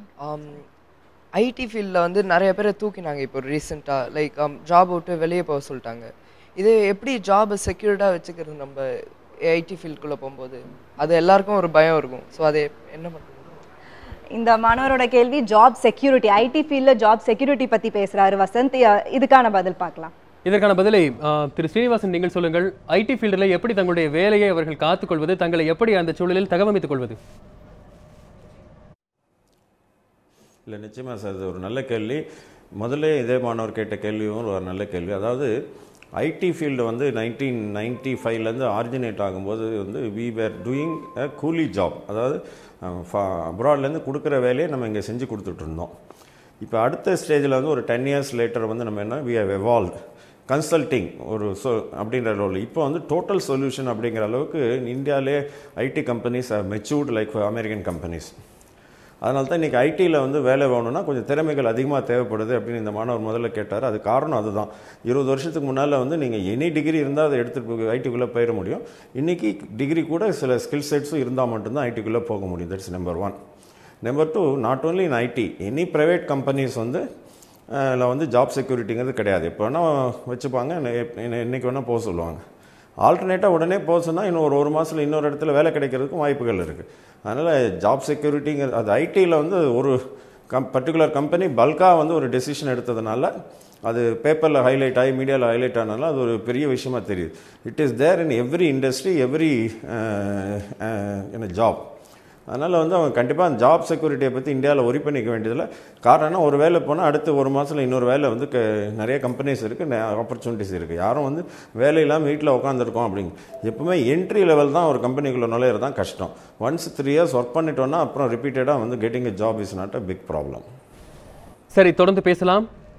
ஐடி ஃபீல்டில் வந்து நிறைய பேரை தூக்கினாங்க இப்போ ரீசெண்டாக லைக் ஜாப் விட்டு வெளியே போக சொல்லிட்டாங்க இது எப்படி ஜாபை செக்யூர்டாக வச்சுக்கிறது நம்ம ஐடி ஃபீல்டுக்குள்ளே போகும்போது அது எல்லாருக்கும் ஒரு பயம் இருக்கும் ஸோ அதை என்ன பண்ணுறது இந்த மாணவரோட கேள்வி ஜாப் செக்யூரிட்டி ஐடி ஃபீல்டில் ஜாப் செக்யூரிட்டி பத்தி பேசுறாரு வசந்த் அஹ் இதுக்கான பதில் பார்க்கலாம் இதற்கான பதிலை ஆ, திரு ஸ்ரீனிவாசன் நீங்கள் சொல்லுங்கள் ஐடி ஃபீல்டில் எப்படி தங்களுடைய வேலையை அவர்கள் காத்துக்கொள்வது தங்களை எப்படி அந்த சூழலில் தகவமைத்துக் கொள்வது இல்லை நிச்சயமாக சார் இது ஒரு நல்ல கேள்வி முதல்ல இதே மாணவர் கேட்ட கேள்வியும் ஒரு நல்ல கேள்வி அதாவது ஐடி ஃபீல்டு வந்து நைன்டீன் நைன்டி ஃபைவ்லேருந்து ஆரிஜினேட் ஆகும்போது வந்து வி வேர் டூயிங் அ கூலி ஜாப் அதாவது அப்ராட்லேருந்து கொடுக்குற வேலையை நம்ம இங்கே செஞ்சு கொடுத்துட்டு இருந்தோம் இப்போ அடுத்த ஸ்டேஜில் வந்து ஒரு டென் இயர்ஸ் லேட்டர் வந்து நம்ம என்ன வி ஹவ் எவால்வ் கன்சல்டிங் ஒரு சொ அப்படின்ற ரோல் இப்போ வந்து டோட்டல் சொல்யூஷன் அப்படிங்கிற அளவுக்கு இந்தியாவிலே IT companies matured like American companies அதனால தான் இன்றைக்கி ஐடியில் வந்து வேலை வேணும்னா கொஞ்சம் திறமைகள் அதிகமாக தேவைப்படுது அப்படின்னு இந்த மாணவர் முதல்ல கேட்டார் அது காரணம் அதுதான் இருபது வருஷத்துக்கு முன்னால் வந்து நீங்கள் எனி டிகிரி இருந்தால் அதை எடுத்துகிட்டு ஐடிக்குள்ளே போயிட முடியும் இன்றைக்கி டிகிரி கூட சில ஸ்கில் செட்ஸும் இருந்தால் மட்டும்தான் ஐடிக்குள்ளே போக முடியும் that's number one number two not only in IT any private companies வந்து அதில் வந்து ஜாப் செக்யூரிட்டிங்கிறது கிடையாது இப்போ வேணால் வச்சுப்பாங்க இன்றைக்கி வேணால் போக சொல்லுவாங்க ஆல்டர்னேட்டாக உடனே போக சொன்னால் இன்னும் ஒரு ஒரு மாதத்தில் இன்னொரு இடத்துல வேலை கிடைக்கிறதுக்கும் வாய்ப்புகள் இருக்குது அதனால் ஜாப் செக்யூரிட்டிங்கிற அது ஐடியில் வந்து ஒரு கம் பர்டிகுலர் கம்பெனி பல்காக வந்து ஒரு டெசிஷன் எடுத்ததுனால அது பேப்பரில் ஹைலைட் ஆகி மீடியாவில் ஹைலைட் ஆனாலும் அது ஒரு பெரிய விஷயமா தெரியுது it is there in every industry every என்ன ஜாப் அதனால் வந்து அவங்க கண்டிப்பாக அந்த ஜாப் செக்யூரிட்டியை பற்றி இந்தியாவில் ஒரி பண்ணிக்க வேண்டியதில்லை காரணம் ஒரு வேலை போனால் அடுத்து ஒரு மாதத்தில் இன்னொரு வேலை வந்து க நிறைய கம்பெனிஸ் இருக்குது ஆப்பர்ச்சுனிட்டிஸ் இருக்குது யாரும் வந்து வேலை இல்லாமல் வீட்டில் உட்காந்துருக்கோம் அப்படிங்க எப்பவுமே என்ட்ரி லெவல் தான் ஒரு கம்பெனிக்குள்ளே நுழையிறது தான் கஷ்டம் ஒன்ஸ் த்ரீ இயர்ஸ் ஒர்க் பண்ணிட்டோன்னா அப்புறம் ரிப்பீட்டடாக வந்து getting a job is not a big problem சரி தொடர்ந்து பேசலாம்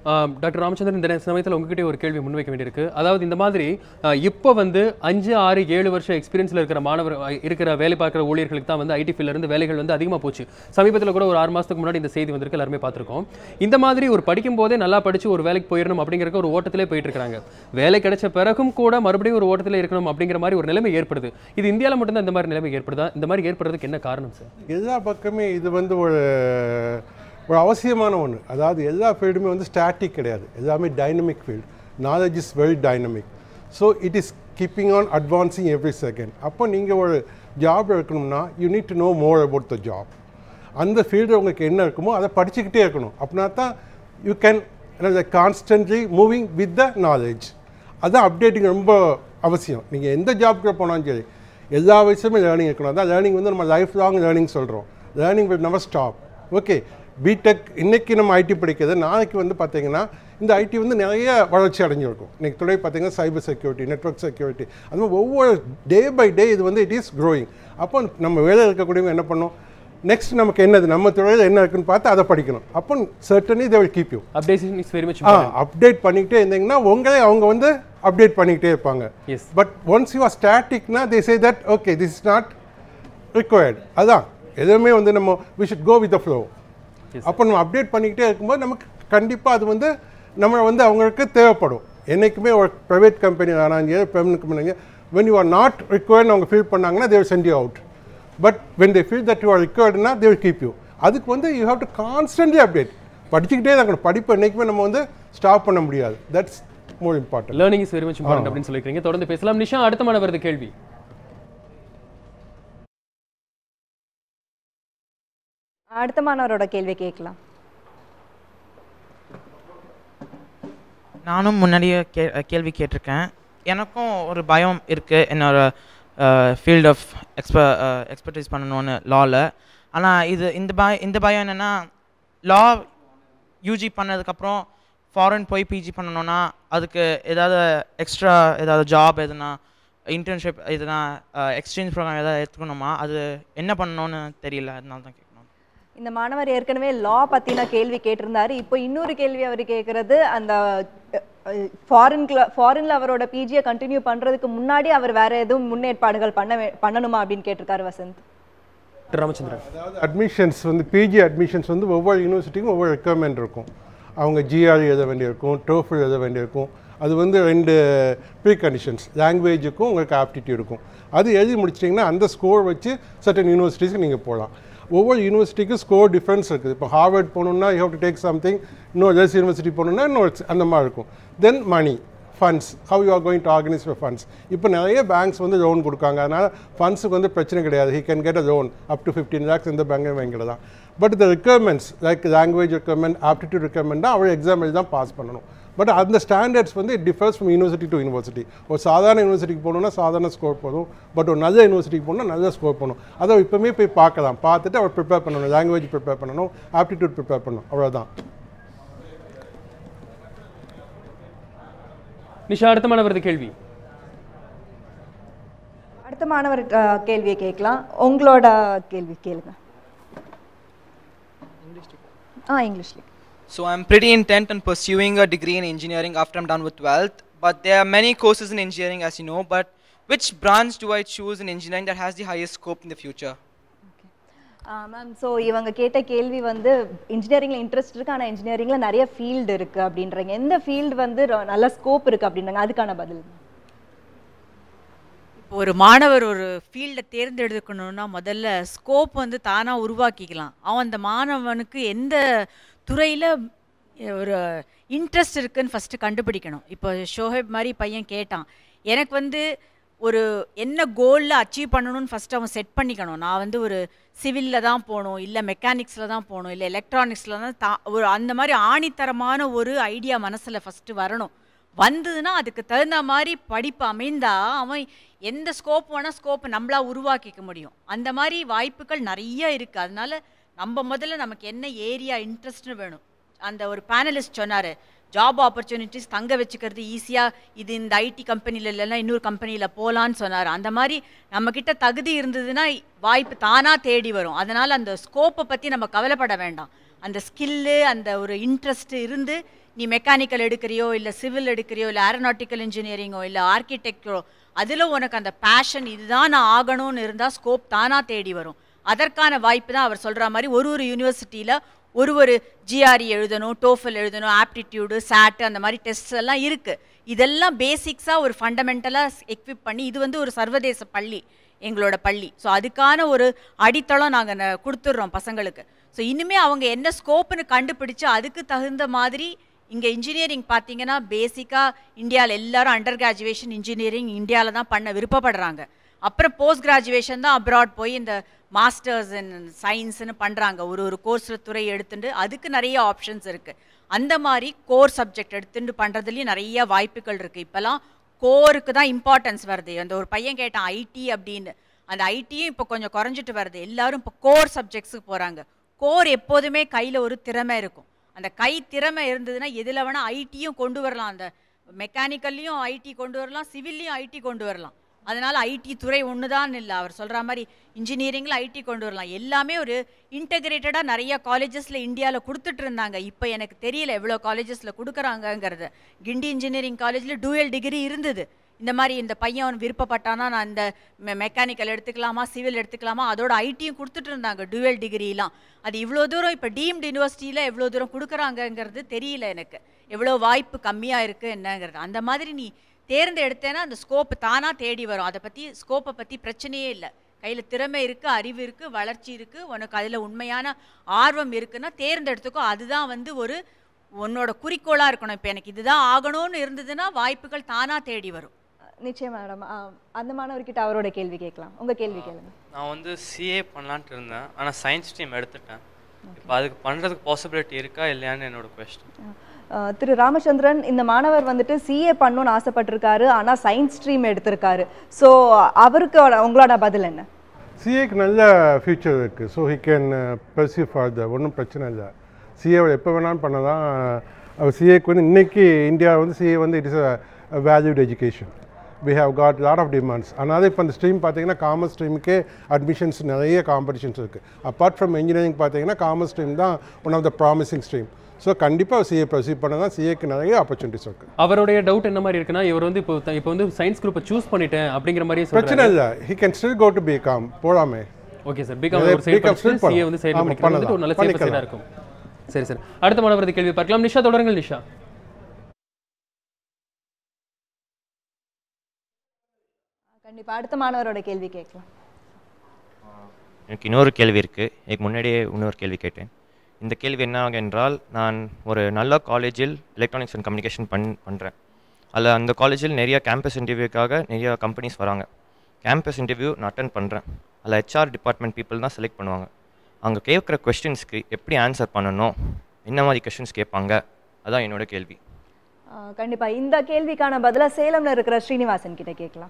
ஆஹ் டாக்டர் ராமச்சந்திரன் இந்த சமயத்தில் உங்ககிட்ட ஒரு கேள்வி முன்வைக்க வேண்டியிருக்கு அதாவது இந்த மாதிரி ஆஹ் இப்போ வந்து அஞ்சு ஆறு ஏழு வருஷம் எக்ஸ்பீரியன்ஸில் இருக்கிற மாணவர் ஆஹ் இருக்கிற வேலை பார்க்குற ஊழியர்களுக்கு தான் வந்து ஐடி இருந்து வேலைகள் வந்து அதிகமாக போச்சு சமீபத்தில் கூட ஒரு ஆறு மாதத்துக்கு முன்னாடி இந்த செய்தி வந்திருக்கு எல்லாருமே பார்த்துருக்கோம் இந்த மாதிரி ஒரு படிக்கும் போதே நல்லா படிச்சு ஒரு வேலைக்கு போயிடணும் அப்படிங்கிற ஒரு ஓட்டத்திலே போயிட்டு இருக்காங்க வேலை கிடைச்ச பிறகும் கூட மறுபடியும் ஒரு ஓட்டத்திலே இருக்கணும் அப்படிங்கிற மாதிரி ஒரு நிலைமை ஏற்படுது இது இந்தியாவில் மட்டும்தான் இந்த மாதிரி நிலைமை ஏற்படுதா இந்த மாதிரி ஏற்படுறதுக்கு என்ன காரணம் சார் எல்லா பக்கமே இது வந்து ஒரு ஒரு அவசியமான ஒன்று அதாவது எல்லா ஃபீல்டுமே வந்து ஸ்டாட்டிக் கிடையாது எல்லாமே dynamic field knowledge is very dynamic so it is keeping on advancing every second அப்போ நீங்கள் ஒரு ஜாப் இருக்கணும்னா you need to know more about the job அந்த ஃபீல்டு உங்களுக்கு என்ன இருக்குமோ அதை படிச்சுக்கிட்டே இருக்கணும் அப்படின்னா தான் you can constantly moving with the knowledge அதுதான் அப்டேட்டிங் ரொம்ப அவசியம் நீங்கள் எந்த ஜாப்க்கு போனாலும் சரி எல்லா வயசுமே லேர்னிங் இருக்கணும் அதான் லேர்னிங் வந்து நம்ம லைஃப் லாங் லேர்னிங் சொல்கிறோம் learning will never stop okay B Tech இன்னைக்கு நம்ம ஐடி படிக்கிறது நாளைக்கு வந்து பார்த்தீங்கன்னா இந்த ஐடி வந்து நிறைய வளர்ச்சி அடைஞ்சிருக்கும் இன்னைக்கு துறை பார்த்தீங்கன்னா சைபர் செக்யூரிட்டி நெட்வொர்க் செக்யூரிட்டி அது மாதிரி ஒவ்வொரு டே பை டே இது வந்து இட் இஸ் க்ரோயிங் அப்போ நம்ம வேலையில் இருக்கக்கூடியவங்க என்ன பண்ணணும் நெக்ஸ்ட் நமக்கு என்னது நம்ம துறையில் என்ன இருக்குன்னு பார்த்து அதை படிக்கணும் அப்போ certainly they will keep you updation is very much ah update பண்ணிக்கிட்டே இருந்தீங்கன்னா உங்களே அவங்க வந்து அப்டேட் பண்ணிக்கிட்டே இருப்பாங்க பட் ஒன்ஸ் யூ ஆர் ஸ்டாட்டிக்னா they say that okay this is not required அதான் எதுவுமே வந்து நம்ம we should go with the flow அப்போ நம்ம அப்டேட் பண்ணிக்கிட்டே இருக்கும்போது நமக்கு கண்டிப்பாக அது வந்து நம்ம வந்து அவங்களுக்கு தேவைப்படும் என்றைக்குமே ஒரு ப்ரைவேட் கம்பெனி ஆனாலும் சரி permanent company when you are not required அவங்க ஃபீல் பண்ணாங்கன்னா they send you out but when they feel that you are ரிக்வயர்டுனா தே வில் கீப் யூ அதுக்கு வந்து you have to constantly update படிச்சுக்கிட்டே தான் இருக்கணும் படிப்பு என்றைக்குமே நம்ம வந்து ஸ்டாப் பண்ண முடியாது that's more important learning is very much important அப்படின்னு சொல்லிக்கிறீங்க தொடர்ந்து பேசலாம் நிஷா அடுத்த மாணவரது கேள்வி அடுத்த மாணவரோட கேள்வி கேட்கலாம் நானும் முன்னாடியே கே கேள்வி கேட்டிருக்கேன் எனக்கும் ஒரு பயம் இருக்குது என்னோட ஃபீல்ட் ஆஃப் எக்ஸ்ப எக்ஸ்பர்டைஸ் பண்ணணும்னு லாவில் ஆனால் இது இந்த பய இந்த பயம் என்னென்னா லா யூஜி பண்ணதுக்கப்புறம் ஃபாரின் போய் பிஜி பண்ணணும்னா அதுக்கு ஏதாவது எக்ஸ்ட்ரா ஏதாவது ஜாப் எதுனா இன்டர்ன்ஷிப் எதுனா எக்ஸ்சேஞ்ச் ப்ரோக்ராம் ஏதாவது எடுத்துக்கணுமா அது என்ன பண்ணணும்னு தெரியல அதனால தான் கேட்கணும் இந்த மாணவர் ஏற்கனவே லா பத்தின கேள்வி கேட்டிருந்தாரு இப்போ இன்னொரு கேள்வி அவர் கேட்கறது அந்த ஃபாரின்ல ஃபாரின்ல அவரோட பிஜியை கண்டினியூ பண்றதுக்கு முன்னாடி அவர் வேற எதுவும் முன்னேற்பாடுகள் பண்ண வே- பண்ணணுமா அப்படின்னு கேட்டிருக்காரு வசந்த் ராமச்சந்திரன் அதாவது அட்மிஷன்ஸ் வந்து பிஜி அட்மிஷன்ஸ் வந்து ஒவ்வொரு யூனிவர்சிட்டிக்கும் ஒவ்வொரு ரெக்குவயர்மெண்ட் இருக்கும் அவங்க ஜிஆர் எழுத வேண்டியிருக்கும் டோஃபில் எழுத வேண்டியிருக்கும் அது வந்து ரெண்டு ப்ரீ கண்டிஷன்ஸ் லாங்குவேஜுக்கும் உங்களுக்கு ஆப்டிடியூட் இருக்கும் அது எழுதி முடிச்சிட்டிங்கன்னா அந்த ஸ்கோர் வச்சு சர்டன் யூனிவர்சிட்டிஸ்க்கு நீங்கள் போகலாம் ஒவ்வொரு யூனிவர்சிட்டிக்கும் ஸ்கோர் டிஃப்ரென்ஸ் இருக்குது இப்போ ஹார்வர்ட் போகணுன்னா you have to take something இன்னொரு எல்ஸ் யூனிவர்சிட்டி போகணுன்னா இன்னொரு அந்த மாதிரி இருக்கும் then money funds how you are going to organise for funds இப்போ நிறைய பேங்க்ஸ் வந்து லோன் கொடுக்காங்க அதனால் ஃபண்ட்ஸுக்கு வந்து பிரச்சனை கிடையாது he can get a loan up to fifteen lakhs இந்த பேங்க் வாங்கிடலாம் பட் இந்த requirements like language requirement aptitude requirement தான் அவர் எக்ஸாம் எழுதி தான் பாஸ் பண்ணணும் பட் அந்த ஸ்டாண்டர்ட்ஸ் வந்து it differs from university to university ஒரு சாதாரண யூனிவர்சிட்டிக்கு போகணுன்னா சாதாரண ஸ்கோர் போதும் பட் ஒரு நல்ல யூனிவர்சிட்டிக்கு போகணுன்னா நல்ல ஸ்கோர் பண்ணணும் அதை இப்போமே போய் பார்க்கலாம் பார்த்துட்டு அவர் ப்ரிப்பேர் பண்ணணும் லாங்குவேஜ் ப்ரிப்பேர் பண்ணணும் ஆப்டிடியூட் ப்ரிப்பேர் பண்ணணும் அவ்வளோதான் நிஷா அடுத்த மாணவரது கேள்வி அடுத்த மாணவர் அஹ், கேள்வியை கேட்கலாம் உங்களோட கேள்வி கேளுங்க ஆ இங்கிலீஷ்ல So I'm pretty intent on pursuing a degree in engineering after I'm done with 12th. But there are many courses in engineering, as you know. But which branch do I choose in engineering that has the highest scope in the future? Ma'am so இவங்க கேட்ட கேள்வி வந்து இன்ஜினியரிங்கில் interest இருக்கு ஆனால் இன்ஜினியரிங்கில் நிறைய field இருக்கு அப்படின்றாங்க எந்த ஃபீல்டு வந்து ரொ- நல்ல ஸ்கோப் இருக்கு அப்படின்றாங்க அதுக்கான பதில் இப்போ ஒரு மாணவர் ஒரு ஃபீல்டை தேர்ந்தெடுக்கணும்னா முதல்ல ஸ்கோப் வந்து தானாக உருவாக்கிக்கலாம் அவன் அந்த மாணவனுக்கு எந்த துறையில் ஒரு இன்ட்ரெஸ்ட் இருக்குன்னு ஃபஸ்ட்டு கண்டுபிடிக்கணும் இப்போ ஷோஹேப் மாதிரி பையன் கேட்டான் எனக்கு வந்து ஒரு என்ன கோலில் அச்சீவ் பண்ணணும்னு ஃபஸ்ட்டு அவன் செட் பண்ணிக்கணும் நான் வந்து ஒரு சிவிலில் தான் போகணும் இல்லை மெக்கானிக்ஸில் தான் போகணும் இல்லை எலக்ட்ரானிக்ஸில் தான் தா ஒரு அந்த மாதிரி ஆணித்தரமான ஒரு ஐடியா மனசில் ஃபஸ்ட்டு வரணும் வந்ததுன்னா அதுக்கு தகுந்த மாதிரி படிப்பு அமைந்தா அவன் எந்த ஸ்கோப் வேணால் ஸ்கோப் நம்மளா உருவாக்கிக்க முடியும் அந்த மாதிரி வாய்ப்புகள் நிறைய இருக்குது அதனால நம்ம முதல்ல நமக்கு என்ன ஏரியா இன்ட்ரெஸ்ட்னு வேணும் அந்த ஒரு பேனலிஸ்ட் சொன்னார் ஜாப் ஆப்பர்ச்சுனிட்டிஸ் தங்க வச்சுக்கிறது ஈஸியாக இது இந்த ஐடி கம்பெனியில் இல்லைன்னா இன்னொரு கம்பெனியில் போகலான்னு சொன்னார் அந்த மாதிரி நம்மக்கிட்ட தகுதி இருந்ததுன்னா வாய்ப்பு தானாக தேடி வரும் அதனால் அந்த ஸ்கோப்பை பற்றி நம்ம கவலைப்பட வேண்டாம் அந்த ஸ்கில்லு அந்த ஒரு இன்ட்ரெஸ்ட் இருந்து நீ மெக்கானிக்கல் எடுக்கிறியோ இல்லை சிவில் எடுக்கிறியோ இல்லை ஏரோநாட்டிக்கல் இன்ஜினியரிங்கோ இல்லை ஆர்கிடெக்டரோ அதில் உனக்கு அந்த பேஷன் இதுதான் நான் ஆகணும்னு இருந்தால் ஸ்கோப் தானாக தேடி வரும் அதற்கான வாய்ப்பு தான் அவர் சொல்கிற மாதிரி ஒரு ஒரு யூனிவர்சிட்டியில் ஒரு ஒரு ஜிஆர்இ எழுதணும் டோஃபல் எழுதணும் ஆப்டிடியூடு சாட் அந்த மாதிரி டெஸ்ட்ஸ் எல்லாம் இருக்குது இதெல்லாம் பேசிக்ஸாக ஒரு ஃபண்டமெண்டலாக எக்விப் பண்ணி இது வந்து ஒரு சர்வதேச பள்ளி எங்களோட பள்ளி ஸோ அதுக்கான ஒரு அடித்தளம் நாங்கள் கொடுத்துட்றோம் பசங்களுக்கு ஸோ இனிமேல் அவங்க என்ன ஸ்கோப்புன்னு கண்டுபிடிச்சு அதுக்கு தகுந்த மாதிரி இங்கே இன்ஜினியரிங் பார்த்தீங்கன்னா பேசிக்காக இந்தியாவில் எல்லாரும் அண்டர் கிராஜுவேஷன் இன்ஜினியரிங் இந்தியாவில் தான் பண்ண விருப்பப்படுறாங்க அப்புறம் போஸ்ட் கிராஜுவேஷன் தான் அப்ராட் போய் இந்த மாஸ்டர்ஸ் இன் சயின்ஸ்னு பண்ணுறாங்க ஒரு ஒரு கோர்ஸில் துறை எடுத்துட்டு அதுக்கு நிறைய ஆப்ஷன்ஸ் இருக்குது அந்த மாதிரி கோர் சப்ஜெக்ட் எடுத்துட்டு பண்ணுறதுலேயும் நிறைய வாய்ப்புகள் இருக்குது இப்போலாம் கோருக்கு தான் இம்பார்ட்டன்ஸ் வருது அந்த ஒரு பையன் கேட்டான் ஐடி அப்படின்னு அந்த ஐடியும் இப்போ கொஞ்சம் குறைஞ்சிட்டு வருது எல்லாரும் இப்போ கோர் சப்ஜெக்ட்ஸுக்கு போகிறாங்க கோர் எப்போதுமே கையில் ஒரு திறமை இருக்கும் அந்த கை திறமை இருந்ததுன்னா எதில் வேணால் ஐடியும் கொண்டு வரலாம் அந்த மெக்கானிக்கல்லையும் ஐடி கொண்டு வரலாம் சிவில்லையும் ஐடி கொண்டு வரலாம் அதனால் ஐடி துறை ஒன்று தான் இல்லை அவர் சொல்கிற மாதிரி இன்ஜினியரிங்கில் ஐடி கொண்டு வரலாம் எல்லாமே ஒரு இன்டகிரேட்டடாக நிறைய காலேஜஸில் இந்தியாவில் கொடுத்துட்டு இருந்தாங்க இப்போ எனக்கு தெரியல எவ்வளோ காலேஜஸில் கொடுக்குறாங்கங்கிறது கிண்டி இன்ஜினியரிங் காலேஜில் டூயல் டிகிரி இருந்தது இந்த மாதிரி இந்த பையன் அவன் விருப்பப்பட்டானா நான் இந்த மெக்கானிக்கல் எடுத்துக்கலாமா சிவில் எடுத்துக்கலாமா அதோட ஐடியும் கொடுத்துட்டு இருந்தாங்க டுவெல் டிகிரிலாம் அது இவ்வளோ தூரம் இப்போ டீம்டு யூனிவர்சிட்டியில் எவ்வளோ தூரம் கொடுக்குறாங்கங்கிறது தெரியல எனக்கு எவ்வளோ வாய்ப்பு கம்மியாக இருக்குது என்னங்கிறது அந்த மாதிரி நீ தேர்ந்தெடுத்தேன்னா அந்த ஸ்கோப் தானாக தேடி வரும் அதை பற்றி ஸ்கோப்பை பற்றி பிரச்சனையே இல்லை கையில் திறமை இருக்குது அறிவு இருக்குது வளர்ச்சி இருக்குது உனக்கு அதில் உண்மையான ஆர்வம் இருக்குன்னா தேர்ந்தெடுத்துக்கோ அதுதான் வந்து ஒரு உன்னோட குறிக்கோளாக இருக்கணும் இப்போ எனக்கு இதுதான் ஆகணும்னு இருந்ததுன்னா வாய்ப்புகள் தானாக தேடி வரும் நிச்சயம் மேடம் அந்த மாணவர்கிட்ட அவரோட கேள்வி கேட்கலாம் உங்க கேள்வி கேளுங்க நான் வந்து சிஏ பண்ணலான்ட்டு இருந்தேன் ஆனால் சயின்ஸ் ஸ்ட்ரீம் எடுத்துட்டேன் இப்போ அதுக்கு பண்ணுறதுக்கு பாசிபிலிட்டி இருக்கா இல்லையான்னு என்னோட கொஸ்டின் அஹ், திரு ராமச்சந்திரன் இந்த மாணவர் வந்துட்டு சிஏ பண்ணணும்னு ஆசைப்பட்டிருக்காரு ஆனா சயின்ஸ் ஸ்ட்ரீம் எடுத்திருக்காரு ஸோ அவருக்கு உங்களோட பதில் என்ன சிஏக்கு நல்ல ஃபியூச்சர் இருக்குது so he can pursue further ஒன்றும் பிரச்சனை இல்லை சிஏவை எப்போ வேணாலும் பண்ணலாம் அவர் சிஏக்கு வந்து இன்னைக்கு இந்தியா வந்து சிஏ வந்து it is a valued education we have got lot of demands அதனால இப்போ அந்த ஸ்ட்ரீம் பார்த்தீங்கன்னா காமர்ஸ் ஸ்ட்ரீமுக்கே அட்மிஷன்ஸ் நிறைய காம்படிஷன்ஸ் இருக்குது அப்பார்ட் ஃப்ரம் இன்ஜினியரிங் பார்த்தீங்கன்னா காமர்ஸ் ஸ்ட்ரீம் தான் one of the promising stream so கண்டிப்பாக சிஏ ப்ரொசீவ் பண்ண தான் சிஏக்கு நிறைய ஆப்பர்ச்சுனிட்டிஸ் இருக்குது அவருடைய டவுட் என்ன மாதிரி இருக்குன்னா இவர் வந்து இப்போ த- இப்போ வந்து சயின்ஸ் குரூப்பை சூஸ் பண்ணிட்டேன் அப்படிங்கிற மாதிரியே பிரச்சனை சொல்றாரு இல்லை he can still go to B Com போகலாமே ஓகே சார் பிகாம் ஒரு சைடு படிச்சு சிஏ வந்து சைடில் படிக்கிறது வந்துட்டு ஒரு நல்ல சேஃப் சைடாக இருக்கும் சரி சார் அடுத்த மாணவரது கேள்வி பார்க்கலாம் நிஷா தொடருங்கள் நிஷா கண்டிப்பா அடுத்த மாணவரோட கேள்வி கேட்கலாம் எனக்கு இன்னொரு கேள்வி இருக்குது இதுக்கு முன்னாடியே இன்னொரு கேள்வி கேட்டேன் இந்த கேள்வி என்ன என்றால் நான் ஒரு நல்ல காலேஜில் எலக்ட்ரானிக்ஸ் அண்ட் கம்யூனிகேஷன் பண் பண்ணுறேன் அதில் அந்த காலேஜில் நிறைய கேம்பஸ் இன்டர்வியூக்காக நிறைய கம்பெனிஸ் வராங்க கேம்பஸ் இன்டர்வியூ நான் அட்டன் பண்ணுறேன் அதில் ஹெச்ஆர் டிபார்ட்மெண்ட் பீப்புள் தான் செலக்ட் பண்ணுவாங்க அவங்க கேட்குற கொஸ்டின்ஸ்க்கு எப்படி ஆன்சர் பண்ணணும் என்ன மாதிரி கொஸ்டின்ஸ் கேட்பாங்க அதான் என்னோட கேள்வி அஹ், கண்டிப்பா இந்த கேள்விக்கான பதிலா சேலம்ல இருக்கிற ஸ்ரீனிவாசன் கிட்ட கேட்கலாம்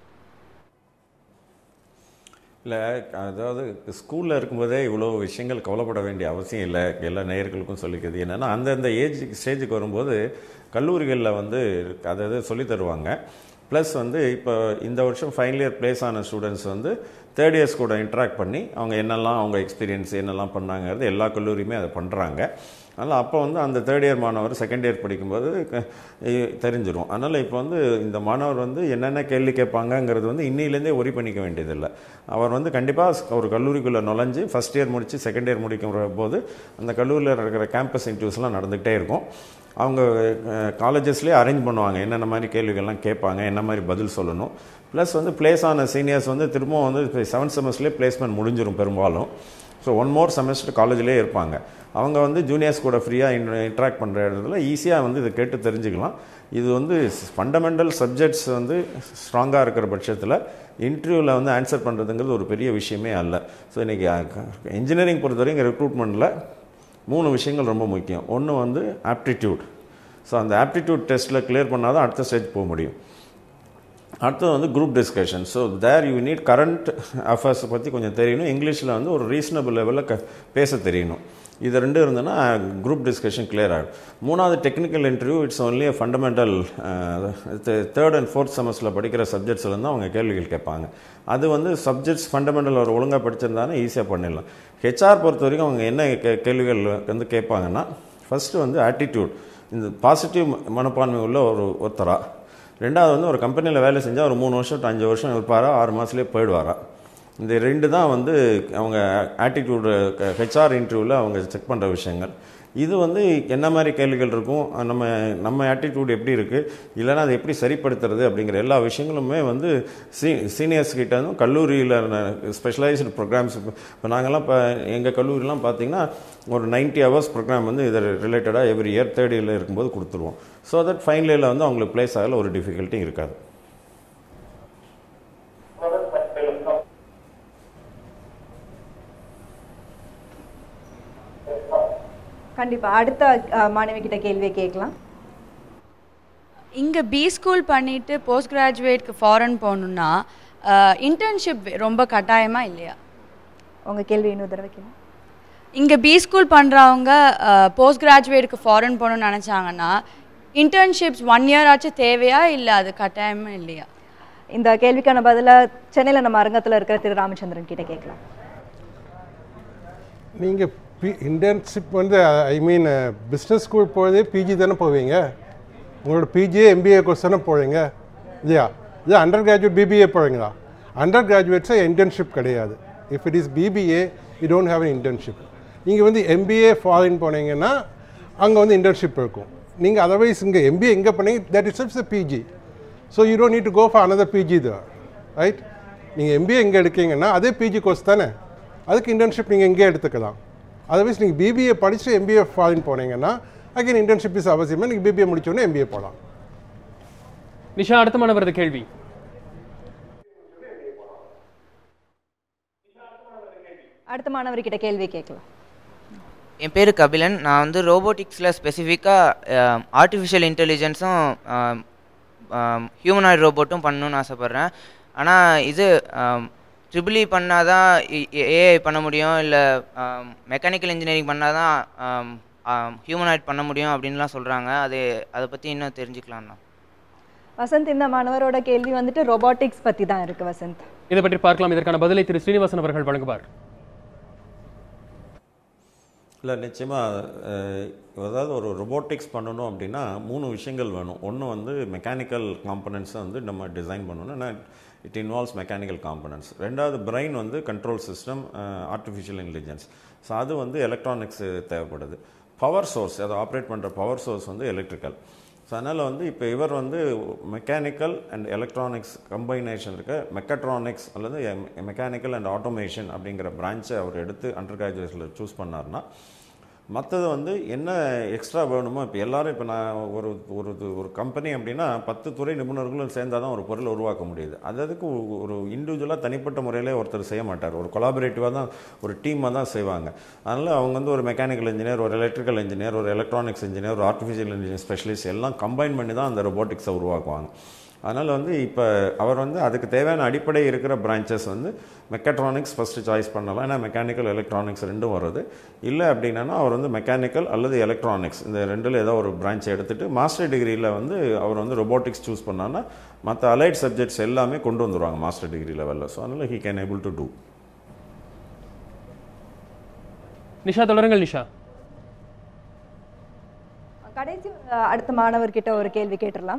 இல்லை அதாவது ஸ்கூலில் இருக்கும்போதே இவ்வளோ விஷயங்கள் கவலைப்பட வேண்டிய அவசியம் இல்லை எல்லா நேயர்களுக்கும் சொல்லிக்கிறது என்னென்னா அந்தந்த ஏஜ் ஸ்டேஜுக்கு வரும்போது கல்லூரிகளில் வந்து அதாவது சொல்லித் தருவாங்க ப்ளஸ் வந்து இப்போ இந்த வருஷம் ஃபைனல் இயர் ப்ளேஸ் ஆன ஸ்டூடெண்ட்ஸ் வந்து தேர்ட் இயர்ஸ் கூட இன்ட்ராக்ட் பண்ணி அவங்க என்னெல்லாம் அவங்க எக்ஸ்பீரியன்ஸ் என்னெல்லாம் பண்ணாங்கிறது எல்லா கல்லூரியுமே அதை பண்ணுறாங்க அதனால் அப்போ வந்து அந்த தேர்ட் இயர் மாணவர் செகண்ட் இயர் படிக்கும்போது க- இ- தெரிஞ்சிரும் அதனால் இப்போ வந்து இந்த மாணவர் வந்து என்னென்ன கேள்வி கேட்பாங்கங்கிறது வந்து இன்னிலேருந்தே ஒரி பண்ணிக்க வேண்டியதில்லை அவர் வந்து கண்டிப்பாக ஒரு கல்லூரிக்குள்ளே நுழைஞ்சு ஃபஸ்ட் இயர் முடித்து செகண்ட் இயர் முடிக்கிற போது அந்த கல்லூரியில் இருக்கிற கேம்பஸ் இன்டர்வியூஸ்லாம் நடந்துகிட்டே இருக்கும் அவங்க காலேஜஸ்லேயே அரேஞ்ச் பண்ணுவாங்க என்னென்ன மாதிரி கேள்விகள்லாம் கேட்பாங்க என்ன மாதிரி பதில் சொல்லணும் ப்ளஸ் வந்து பிளேஸ் ஆன சீனியர்ஸ் வந்து திரும்பவும் வந்து செவன்த் செமஸ்டர்லேயே பிளேஸ்மெண்ட் முடிஞ்சிரும் பெரும்பாலும் ஸோ ஒன் மோர் செமஸ்டர் காலேஜ்லேயே இருப்பாங்க அவங்க வந்து ஜூனியர்ஸ் கூட ஃப்ரீயாக இன்ட்ராக்ட் பண்ணுற இடத்துல ஈஸியாக வந்து இதை கேட்டு தெரிஞ்சுக்கலாம் இது வந்து ஃபண்டமெண்டல் சப்ஜெக்ட்ஸ் வந்து ஸ்ட்ராங்காக இருக்கிற பட்சத்தில் இன்டர்வியூவில் வந்து ஆன்சர் பண்ணுறதுங்கிறது ஒரு பெரிய விஷயமே அல்ல ஸோ இன்றைக்கி இன்ஜினியரிங் பொறுத்தவரைக்கும் ரெக்ரூட்மெண்ட்டில் மூணு விஷயங்கள் ரொம்ப முக்கியம் ஒன்று வந்து ஆப்டிடியூட் ஸோ அந்த ஆப்டிடியூட் டெஸ்ட்டில் கிளியர் பண்ணால் தான் அடுத்த ஸ்டேஜ் போக முடியும் அடுத்தது வந்து group discussion so there you need current அஃபேர்ஸை பற்றி கொஞ்சம் தெரியணும் இங்கிலீஷில் வந்து ஒரு ரீசனபிள் லெவலில் க பேச தெரியணும் இது ரெண்டும் இருந்ததுன்னா குரூப் டிஸ்கஷன் clear ஆகிடும் மூணாவது technical interview it's only fundamental third and fourth செமஸ்டரில் படிக்கிற சப்ஜெக்ட்ஸ்லேருந்து அவங்க கேள்விகள் கேட்பாங்க அது வந்து சப்ஜெக்ட்ஸ் ஃபண்டமெண்டல் ஒரு ஒழுங்காக படிச்சிருந்தாலும் ஈஸியாக பண்ணிடலாம் ஹெச்ஆர் பொறுத்த வரைக்கும் அவங்க என்ன கே- கேள்விகள் வந்து கேட்பாங்கன்னா ஃபஸ்ட்டு வந்து ஆட்டிடியூட் இந்த பாசிட்டிவ் மனப்பான்மை உள்ள ஒரு ஒருத்தரா ரெண்டாவது வந்து ஒரு கம்பெனியில் வேலை செஞ்சால் ஒரு மூணு வருஷம் to அஞ்சு வருஷம் இருப்பாரா ஆறு மாதத்துலேயே போயிடுவாரா இந்த ரெண்டு தான் வந்து அவங்க ஆட்டிடியூடு ஹெச்ஆர் இன்டர்வியூவில் அவங்க செக் பண்ணுற விஷயங்கள் இது வந்து என்ன மாதிரி கேள்விகள் இருக்கும் நம்ம நம்ம ஆட்டிடியூட் எப்படி இருக்குது இல்லைன்னா அதை எப்படி சரிப்படுத்துறது அப்படிங்கிற எல்லா விஷயங்களுமே வந்து சீ சீனியர்ஸ் கிட்ட இருந்தும் கல்லூரியில் ஸ்பெஷலைஸ்டு ப்ரோக்ராம்ஸ் இப்போ நாங்கள்லாம் இப்போ எங்கள் கல்லூரிலாம் பார்த்தீங்கன்னா ஒரு 90 ஹவர்ஸ் ப்ரோக்ராம் வந்து இதை ரிலேட்டடாக எவ்ரி இயர் தேர்ட் இயரில் இருக்கும்போது கொடுத்துருவோம் ஸோ தட் ஃபைனல் இயரில் வந்து அவங்களுக்கு ப்ளேஸ் ஆகல ஒரு டிஃபிகல்ட்டியும் இருக்காது கண்டிப்பா அடுத்த அஹ், மாணவி கிட்ட கேள்வியை கேட்கலாம் இங்கே பி ஸ்கூல் பண்ணிட்டு போஸ்ட் கிராஜுவேட்க்கு ஃபாரின் போகணுன்னா இன்டர்ன்ஷிப் ரொம்ப கட்டாயமா இல்லையா உங்க கேள்வி இன்னொரு தடவை கேளுங்க இங்கே பி ஸ்கூல் பண்ணுறவங்க போஸ்ட் கிராஜுவேட்க்கு ஃபாரின் போகணும்னு நினச்சாங்கன்னா இன்டர்ன்ஷிப்ஸ் ஒன் இயர் ஆச்சும் தேவையா இல்லை அது கட்டாயமா இல்லையா இந்த கேள்விக்கான பதில சென்னையில நம்ம அரங்கத்துல இருக்கிற திரு ராமச்சந்திரன் கிட்ட கேட்கலாம் நீங்கள் பி இன்டர்ன்ஷிப் வந்து ஐ மீன் பிஸ்னஸ் ஸ்கூல் போகிறதே பிஜி தானே போவீங்க உங்களோட பிஜிஏ எம்பிஏ கோர்ஸ் தானே போவீங்க இல்லையா இது அண்டர் கிராஜுவேட் பிபிஏ போகிறீங்களா அண்டர் கிராஜுவேட்ஸை இன்டர்ன்ஷிப் கிடையாது if it is BBA you don't have an internship நீங்கள் வந்து எம்பிஏ ஃபாரின் போனீங்கன்னா அங்கே வந்து இன்டர்ன்ஷிப் இருக்கும் நீங்கள் அதர்வைஸ் இங்கே எம்பிஏ எங்கே பண்ணீங்க that is it's PG so you don't need to go for another PG there right நீங்கள் எம்பிஏ எங்கே எடுக்கீங்கன்னா அதே பிஜி கோர்ஸ் தானே அதுக்கு இன்டர்ன்ஷிப் நீங்கள் எங்கேயே எடுத்துக்கலாம் அதர்வைஸ் நீங்கள் பிபிஏ படிச்சுட்டு எம்பிஏ ஃபாரின் போனீங்கன்னா அகைன் இன்டர்ன்ஷிப் இஸ் அவசியமாக நீங்கள் பிபிஏ முடிச்சோடனே எம்பிஏ போகலாம் நிஷா அடுத்த மாணவரது கேள்வி அடுத்த மாணவர் கிட்ட கேள்வி கேட்கலாம் என் பேர் கபிலன் நான் வந்து ரோபோட்டிக்ஸில் ஸ்பெசிஃபிக்காக ஆர்டிஃபிஷியல் இன்டெலிஜென்ஸும் ஹியூமனாய்ட் ரோபோட்டும் பண்ணணும்னு ஆசைப்பட்றேன் ஆனால் இது ட்ரிபிள் இ பண்ணால் தான் ஏஐ பண்ண முடியும் இல்லை மெக்கானிக்கல் இன்ஜினியரிங் பண்ணால் தான் ஹியூமனாய்ட் பண்ண முடியும் அப்படின்லாம் சொல்கிறாங்க அது அதை பற்றி இன்னும் தெரிஞ்சுக்கலாம்ண்ணா வசந்த் இந்த மாணவரோட கேள்வி வந்துட்டு ரொபாட்டிக்ஸ் பத்தி தான் இருக்கு வசந்த் இதை பற்றி பார்க்கலாம் இதற்கான பதிலை திரு ஸ்ரீனிவாசன் அவர்கள் வழங்குவார் இல்லை நிச்சயமாக அதாவது ஒரு ரொபோட்டிக்ஸ் பண்ணணும் அப்படின்னா மூணு விஷயங்கள் வேணும் ஒன்று வந்து மெக்கானிக்கல் காம்பனன்ட்ஸை வந்து நம்ம டிசைன் பண்ணணும் ஏன்னா இட் இன்வால்வ்ஸ் மெக்கானிக்கல் காம்பனன்ட்ஸ் ரெண்டாவது பிரெயின் வந்து control system artificial intelligence so அது வந்து எலக்ட்ரானிக்ஸ் தேவைப்படுது பவர் சோர்ஸ் அதை ஆப்ரேட் பண்ணுற பவர் சோர்ஸ் வந்து எலக்ட்ரிக்கல் ஸோ அதனால் வந்து இப்போ இவர் வந்து மெக்கானிக்கல் அண்ட் எலக்ட்ரானிக்ஸ் கம்பைனேஷன் இருக்க மெக்கட்ரானிக்ஸ் அல்லது மெக்கானிக்கல் அண்ட் ஆட்டோமேஷன் அப்படிங்கிற பிரான்ச்சை அவர் எடுத்து அண்டர் கிராஜுவேஷனில் சூஸ் பண்ணார்னா மற்றது வந்து என்ன எக்ஸ்ட்ரா வேணுமோ இப்போ எல்லாரும் இப்போ நான் ஒரு ஒரு இது- ஒரு கம்பெனி அப்படின்னா பத்து துறை நிபுணர்களும் சேர்ந்தால் தான் ஒரு பொருளை உருவாக்க முடியுது அது அதுக்கு ஒரு- ஒரு இண்டிவிஜுவலாக தனிப்பட்ட முறையிலே ஒருத்தர் செய்ய மாட்டார் ஒரு கொலாபரேட்டிவாக தான் ஒரு டீமாக தான் செய்வாங்க அதனால் அவங்க வந்து ஒரு மெக்கானிக்கல் இன்ஜினியர் ஒரு எலக்ட்ரிக்கல் இன்ஜினியர் ஒரு எலக்ட்ரானிக்ஸ் இன்ஜினியர் ஒரு ஆர்டிஃபிஷியல் இன்ஜினியர் ஸ்பெஷலிஸ்ட் எல்லாம் கம்பைன் பண்ணி தான் அந்த ரொபோட்டிக்ஸை உருவாக்குவாங்க அதனால் வந்து இப்போ அவர் வந்து அதுக்கு தேவையான அடிப்படை இருக்கிற பிரான்ச்சஸ் வந்து மெக்கட்ரானிக்ஸ் ஃபஸ்ட்டு சாய்ஸ் பண்ணலாம் ஏன்னா மெக்கானிக்கல் எலக்ட்ரானிக்ஸ் ரெண்டும் வருது இல்லை அப்படின்னா அவர் வந்து மெக்கானிக்கல் அல்லது எலக்ட்ரானிக்ஸ் இந்த ரெண்டில் ஏதோ ஒரு பிரான்ச் எடுத்துட்டு மாஸ்டர் டிகிரியில் வந்து அவர் வந்து ரொபோட்டிக்ஸ் சூஸ் பண்ணான்னா மற்ற அலைட் சப்ஜெக்ட்ஸ் எல்லாமே கொண்டு வந்துருவாங்க மாஸ்டர் டிகிரி லெவலில் ஸோ அதனால் he can able to do Nisha தொடருங்கள் நிஷா கடைசி அஹ், அடுத்த மாணவர்கிட்ட ஒரு கேள்வி கேட்டுடலாம்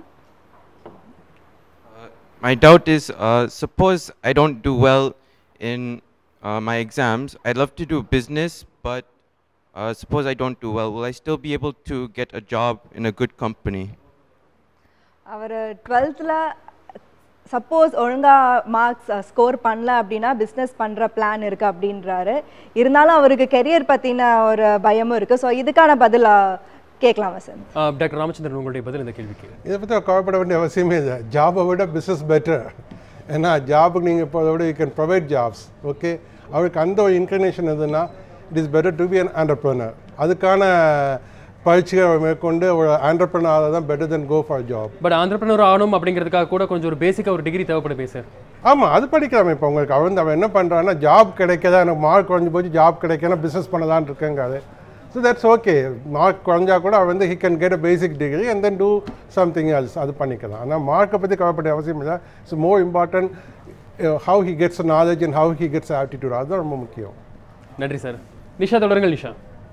My doubt is uh, suppose I don't do well in uh, my exams. I'd love to do business, but uh, suppose I don't do well. Will I still be able to get a job in a good company? அவர் டுவெல்த்தில் suppose ஒழுங்கா marks score பண்ணல அப்படின்னா business பண்ணுற plan இருக்கு அப்படின்றாரு இருந்தாலும் அவருக்கு career பற்றின ஒரு பயமும் இருக்கு ஸோ இதுக்கான பதில் அஹ், கேட்கலாம் வசந்த் ஆ, டாக்டர் ராமச்சந்திரன் உங்களுடைய பதில் இந்த கேள்விக்கு இதை பற்றி கவலைப்பட வேண்டிய அவசியமே இல்லை ஜாபை விட பிஸ்னஸ் பெட்டர் ஏன்னா ஜாபுக்கு நீங்கள் போகிறத விட you can provide jobs okay அவருக்கு அந்த ஒரு இன்க்ளினேஷன் இருந்ததுன்னா it is better to be an entrepreneur அதுக்கான பயிற்சிகளை மேற்கொண்டு ஒரு ஆண்டர்பிரனர் தான் better then go for job but entrepreneur ஆகணும் அப்படிங்கிறதுக்காக கூட கொஞ்சம் ஒரு பேசிக்காக ஒரு டிகிரி தேவைப்படுமே சார் ஆமாம் அது படிக்கலாமே இப்போ உங்களுக்கு அவன் வந்து அவன் என்ன பண்ணுறான்னா ஜாப் கிடைக்கதா எனக்கு மார்க் குறைஞ்சி போச்சு ஜாப் கிடைக்கனா பிஸ்னஸ் பண்ணலான்னு இருக்கேங்காது ஸோ தட்ஸ் ஓகே மார்க் குறைஞ்சா கூட அவர் வந்து he can get a basic degree and then do something else அது பண்ணிக்கலாம் ஆனால் மார்க்கை பற்றி கவலைப்பட அவசியம் இல்லை it's more important how he gets knowledge and how he gets attitude அதுதான் ரொம்ப முக்கியம் நன்றி சார் நிஷா தொடருங்கள் நிஷா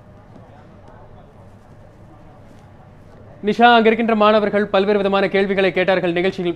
நிஷா அங்க இருக்கின்ற மாணவர்கள் பல்வேறு விதமான கேள்விகளை கேட்டார்கள் நிகழ்ச்சியில்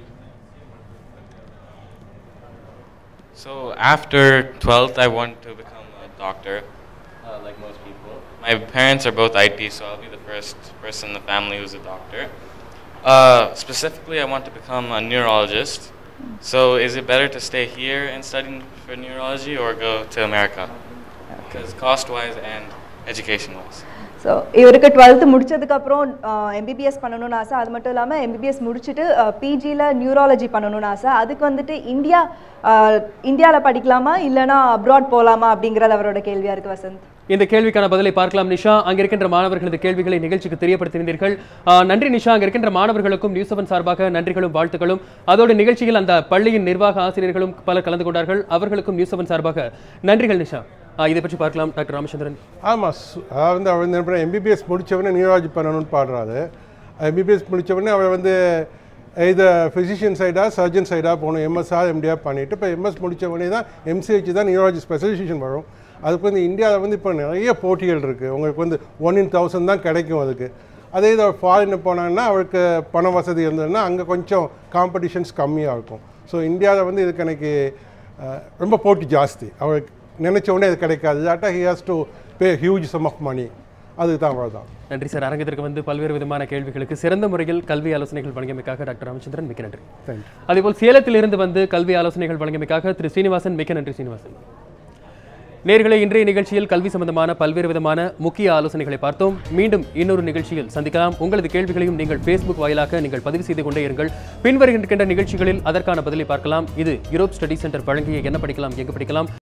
So after 12th, I want to become a doctor, uh, like most people. My parents are both IT, so I'll be the first person in the family who's a doctor. Uh, specifically, I want to become a neurologist. So is it better to stay here and study for neurology or go to America? Because cost-wise and education-wise. So இவருக்கு twelfth முடிச்சதுக்கப்புறம் MBBS பண்ணணும்னு ஆசை அது மட்டும் இல்லாமல் MBBS முடிச்சுட்டு பிஜியில் neurology பண்ணணும்னு ஆசை அதுக்கு வந்துட்டு இந்தியா இந்தியாவில் படிக்கலாமா இல்லைனா அப்ராட் போகலாமா அப்படிங்கிறது அவரோட கேள்வியாக இருக்குது வசந்த் இந்த கேள்விக்கான பதிலை பார்க்கலாம் நிஷா அங்க இருக்கின்ற மாணவர்களது கேள்விகளை நிகழ்ச்சிக்கு தெரியப்படுத்தினீர்கள் ஆஹ், நன்றி நிஷா அங்க இருக்கின்ற மாணவர்களுக்கும் நியூஸ் செவன் சார்பாக நன்றிகளும் வாழ்த்துக்களும் அதோடு நிகழ்ச்சியில் அந்த பள்ளியின் நிர்வாக ஆசிரியர்களும் பலர் கலந்து கொண்டார்கள் அவர்களுக்கும் நியூஸ் செவன் சார்பாக நன்றிகள் நிஷா ஆஹ், இதை பற்றி பார்க்கலாம் டாக்டர் ராமச்சந்திரன் ஆமாம் அதாவது வந்து அவர் வந்து எம்பிபிஎஸ் முடித்தவொடனே நியூராலஜி பண்ணணும்னு பாடுறாரு எம்பிபிஎஸ் முடித்தவொடனே அவர் வந்து இது ஃபிசிஷியன் சைடாக சர்ஜன் சைடாக போகணும் எம்எஸ்ஆர் எம்டிஆர் பண்ணிவிட்டு இப்போ எம்எஸ் முடித்த உடனே தான் எம்சிஹெச் தான் நியூராலஜி ஸ்பெஷலைசேஷன் வரும் அதுக்கு வந்து இந்தியாவில் வந்து இப்போ நிறைய போட்டிகள் இருக்குது உங்களுக்கு வந்து ஒன் இன் தௌசண்ட் தான் கிடைக்கும் அதுக்கு அதே இது அவர் ஃபாரின் போனாங்கன்னா அவருக்கு பண வசதி இருந்ததுன்னா அங்கே கொஞ்சம் காம்படிஷன்ஸ் கம்மியாக இருக்கும் ஸோ இந்தியாவில் வந்து இதுக்கு எனக்கு அஹ், ரொம்ப போட்டி ஜாஸ்தி அவருக்கு நினைச்ச உடனே இது கிடைக்காது இல்லாட்டா he has to pay huge sum of money அதுக்கு தான் அவ்வளோதான் நன்றி சார் அரங்கத்திற்கு வந்து பல்வேறு விதமான கேள்விகளுக்கு சிறந்த முறையில் கல்வி ஆலோசனைகள் வழங்கியமைக்காக டாக்டர் ராமச்சந்திரன் மிக்க நன்றி தேங்க்யூ அதேபோல் சேலத்திலிருந்து வந்து கல்வி ஆலோசனைகள் வழங்கியமைக்காக திரு ஸ்ரீனிவாசன் மிக்க நன்றி ஸ்ரீனிவாசன் நேர்களை இன்றைய நிகழ்ச்சியில் கல்வி சம்பந்தமான பல்வேறு விதமான முக்கிய ஆலோசனைகளை பார்த்தோம் மீண்டும் இன்னொரு நிகழ்ச்சியில் சந்திக்கலாம் உங்களது கேள்விகளையும் நீங்கள் ஃபேஸ்புக் வாயிலாக நீங்கள் பதிவு செய்து கொண்டே இருங்கள் பின்வருகின்ற நிகழ்ச்சிகளில் அதற்கான பதிலை பார்க்கலாம் இது யூரோப் ஸ்டடி சென்டர் வழங்கிய என்ன படிக்கலாம் எங்கு படிக்கலாம்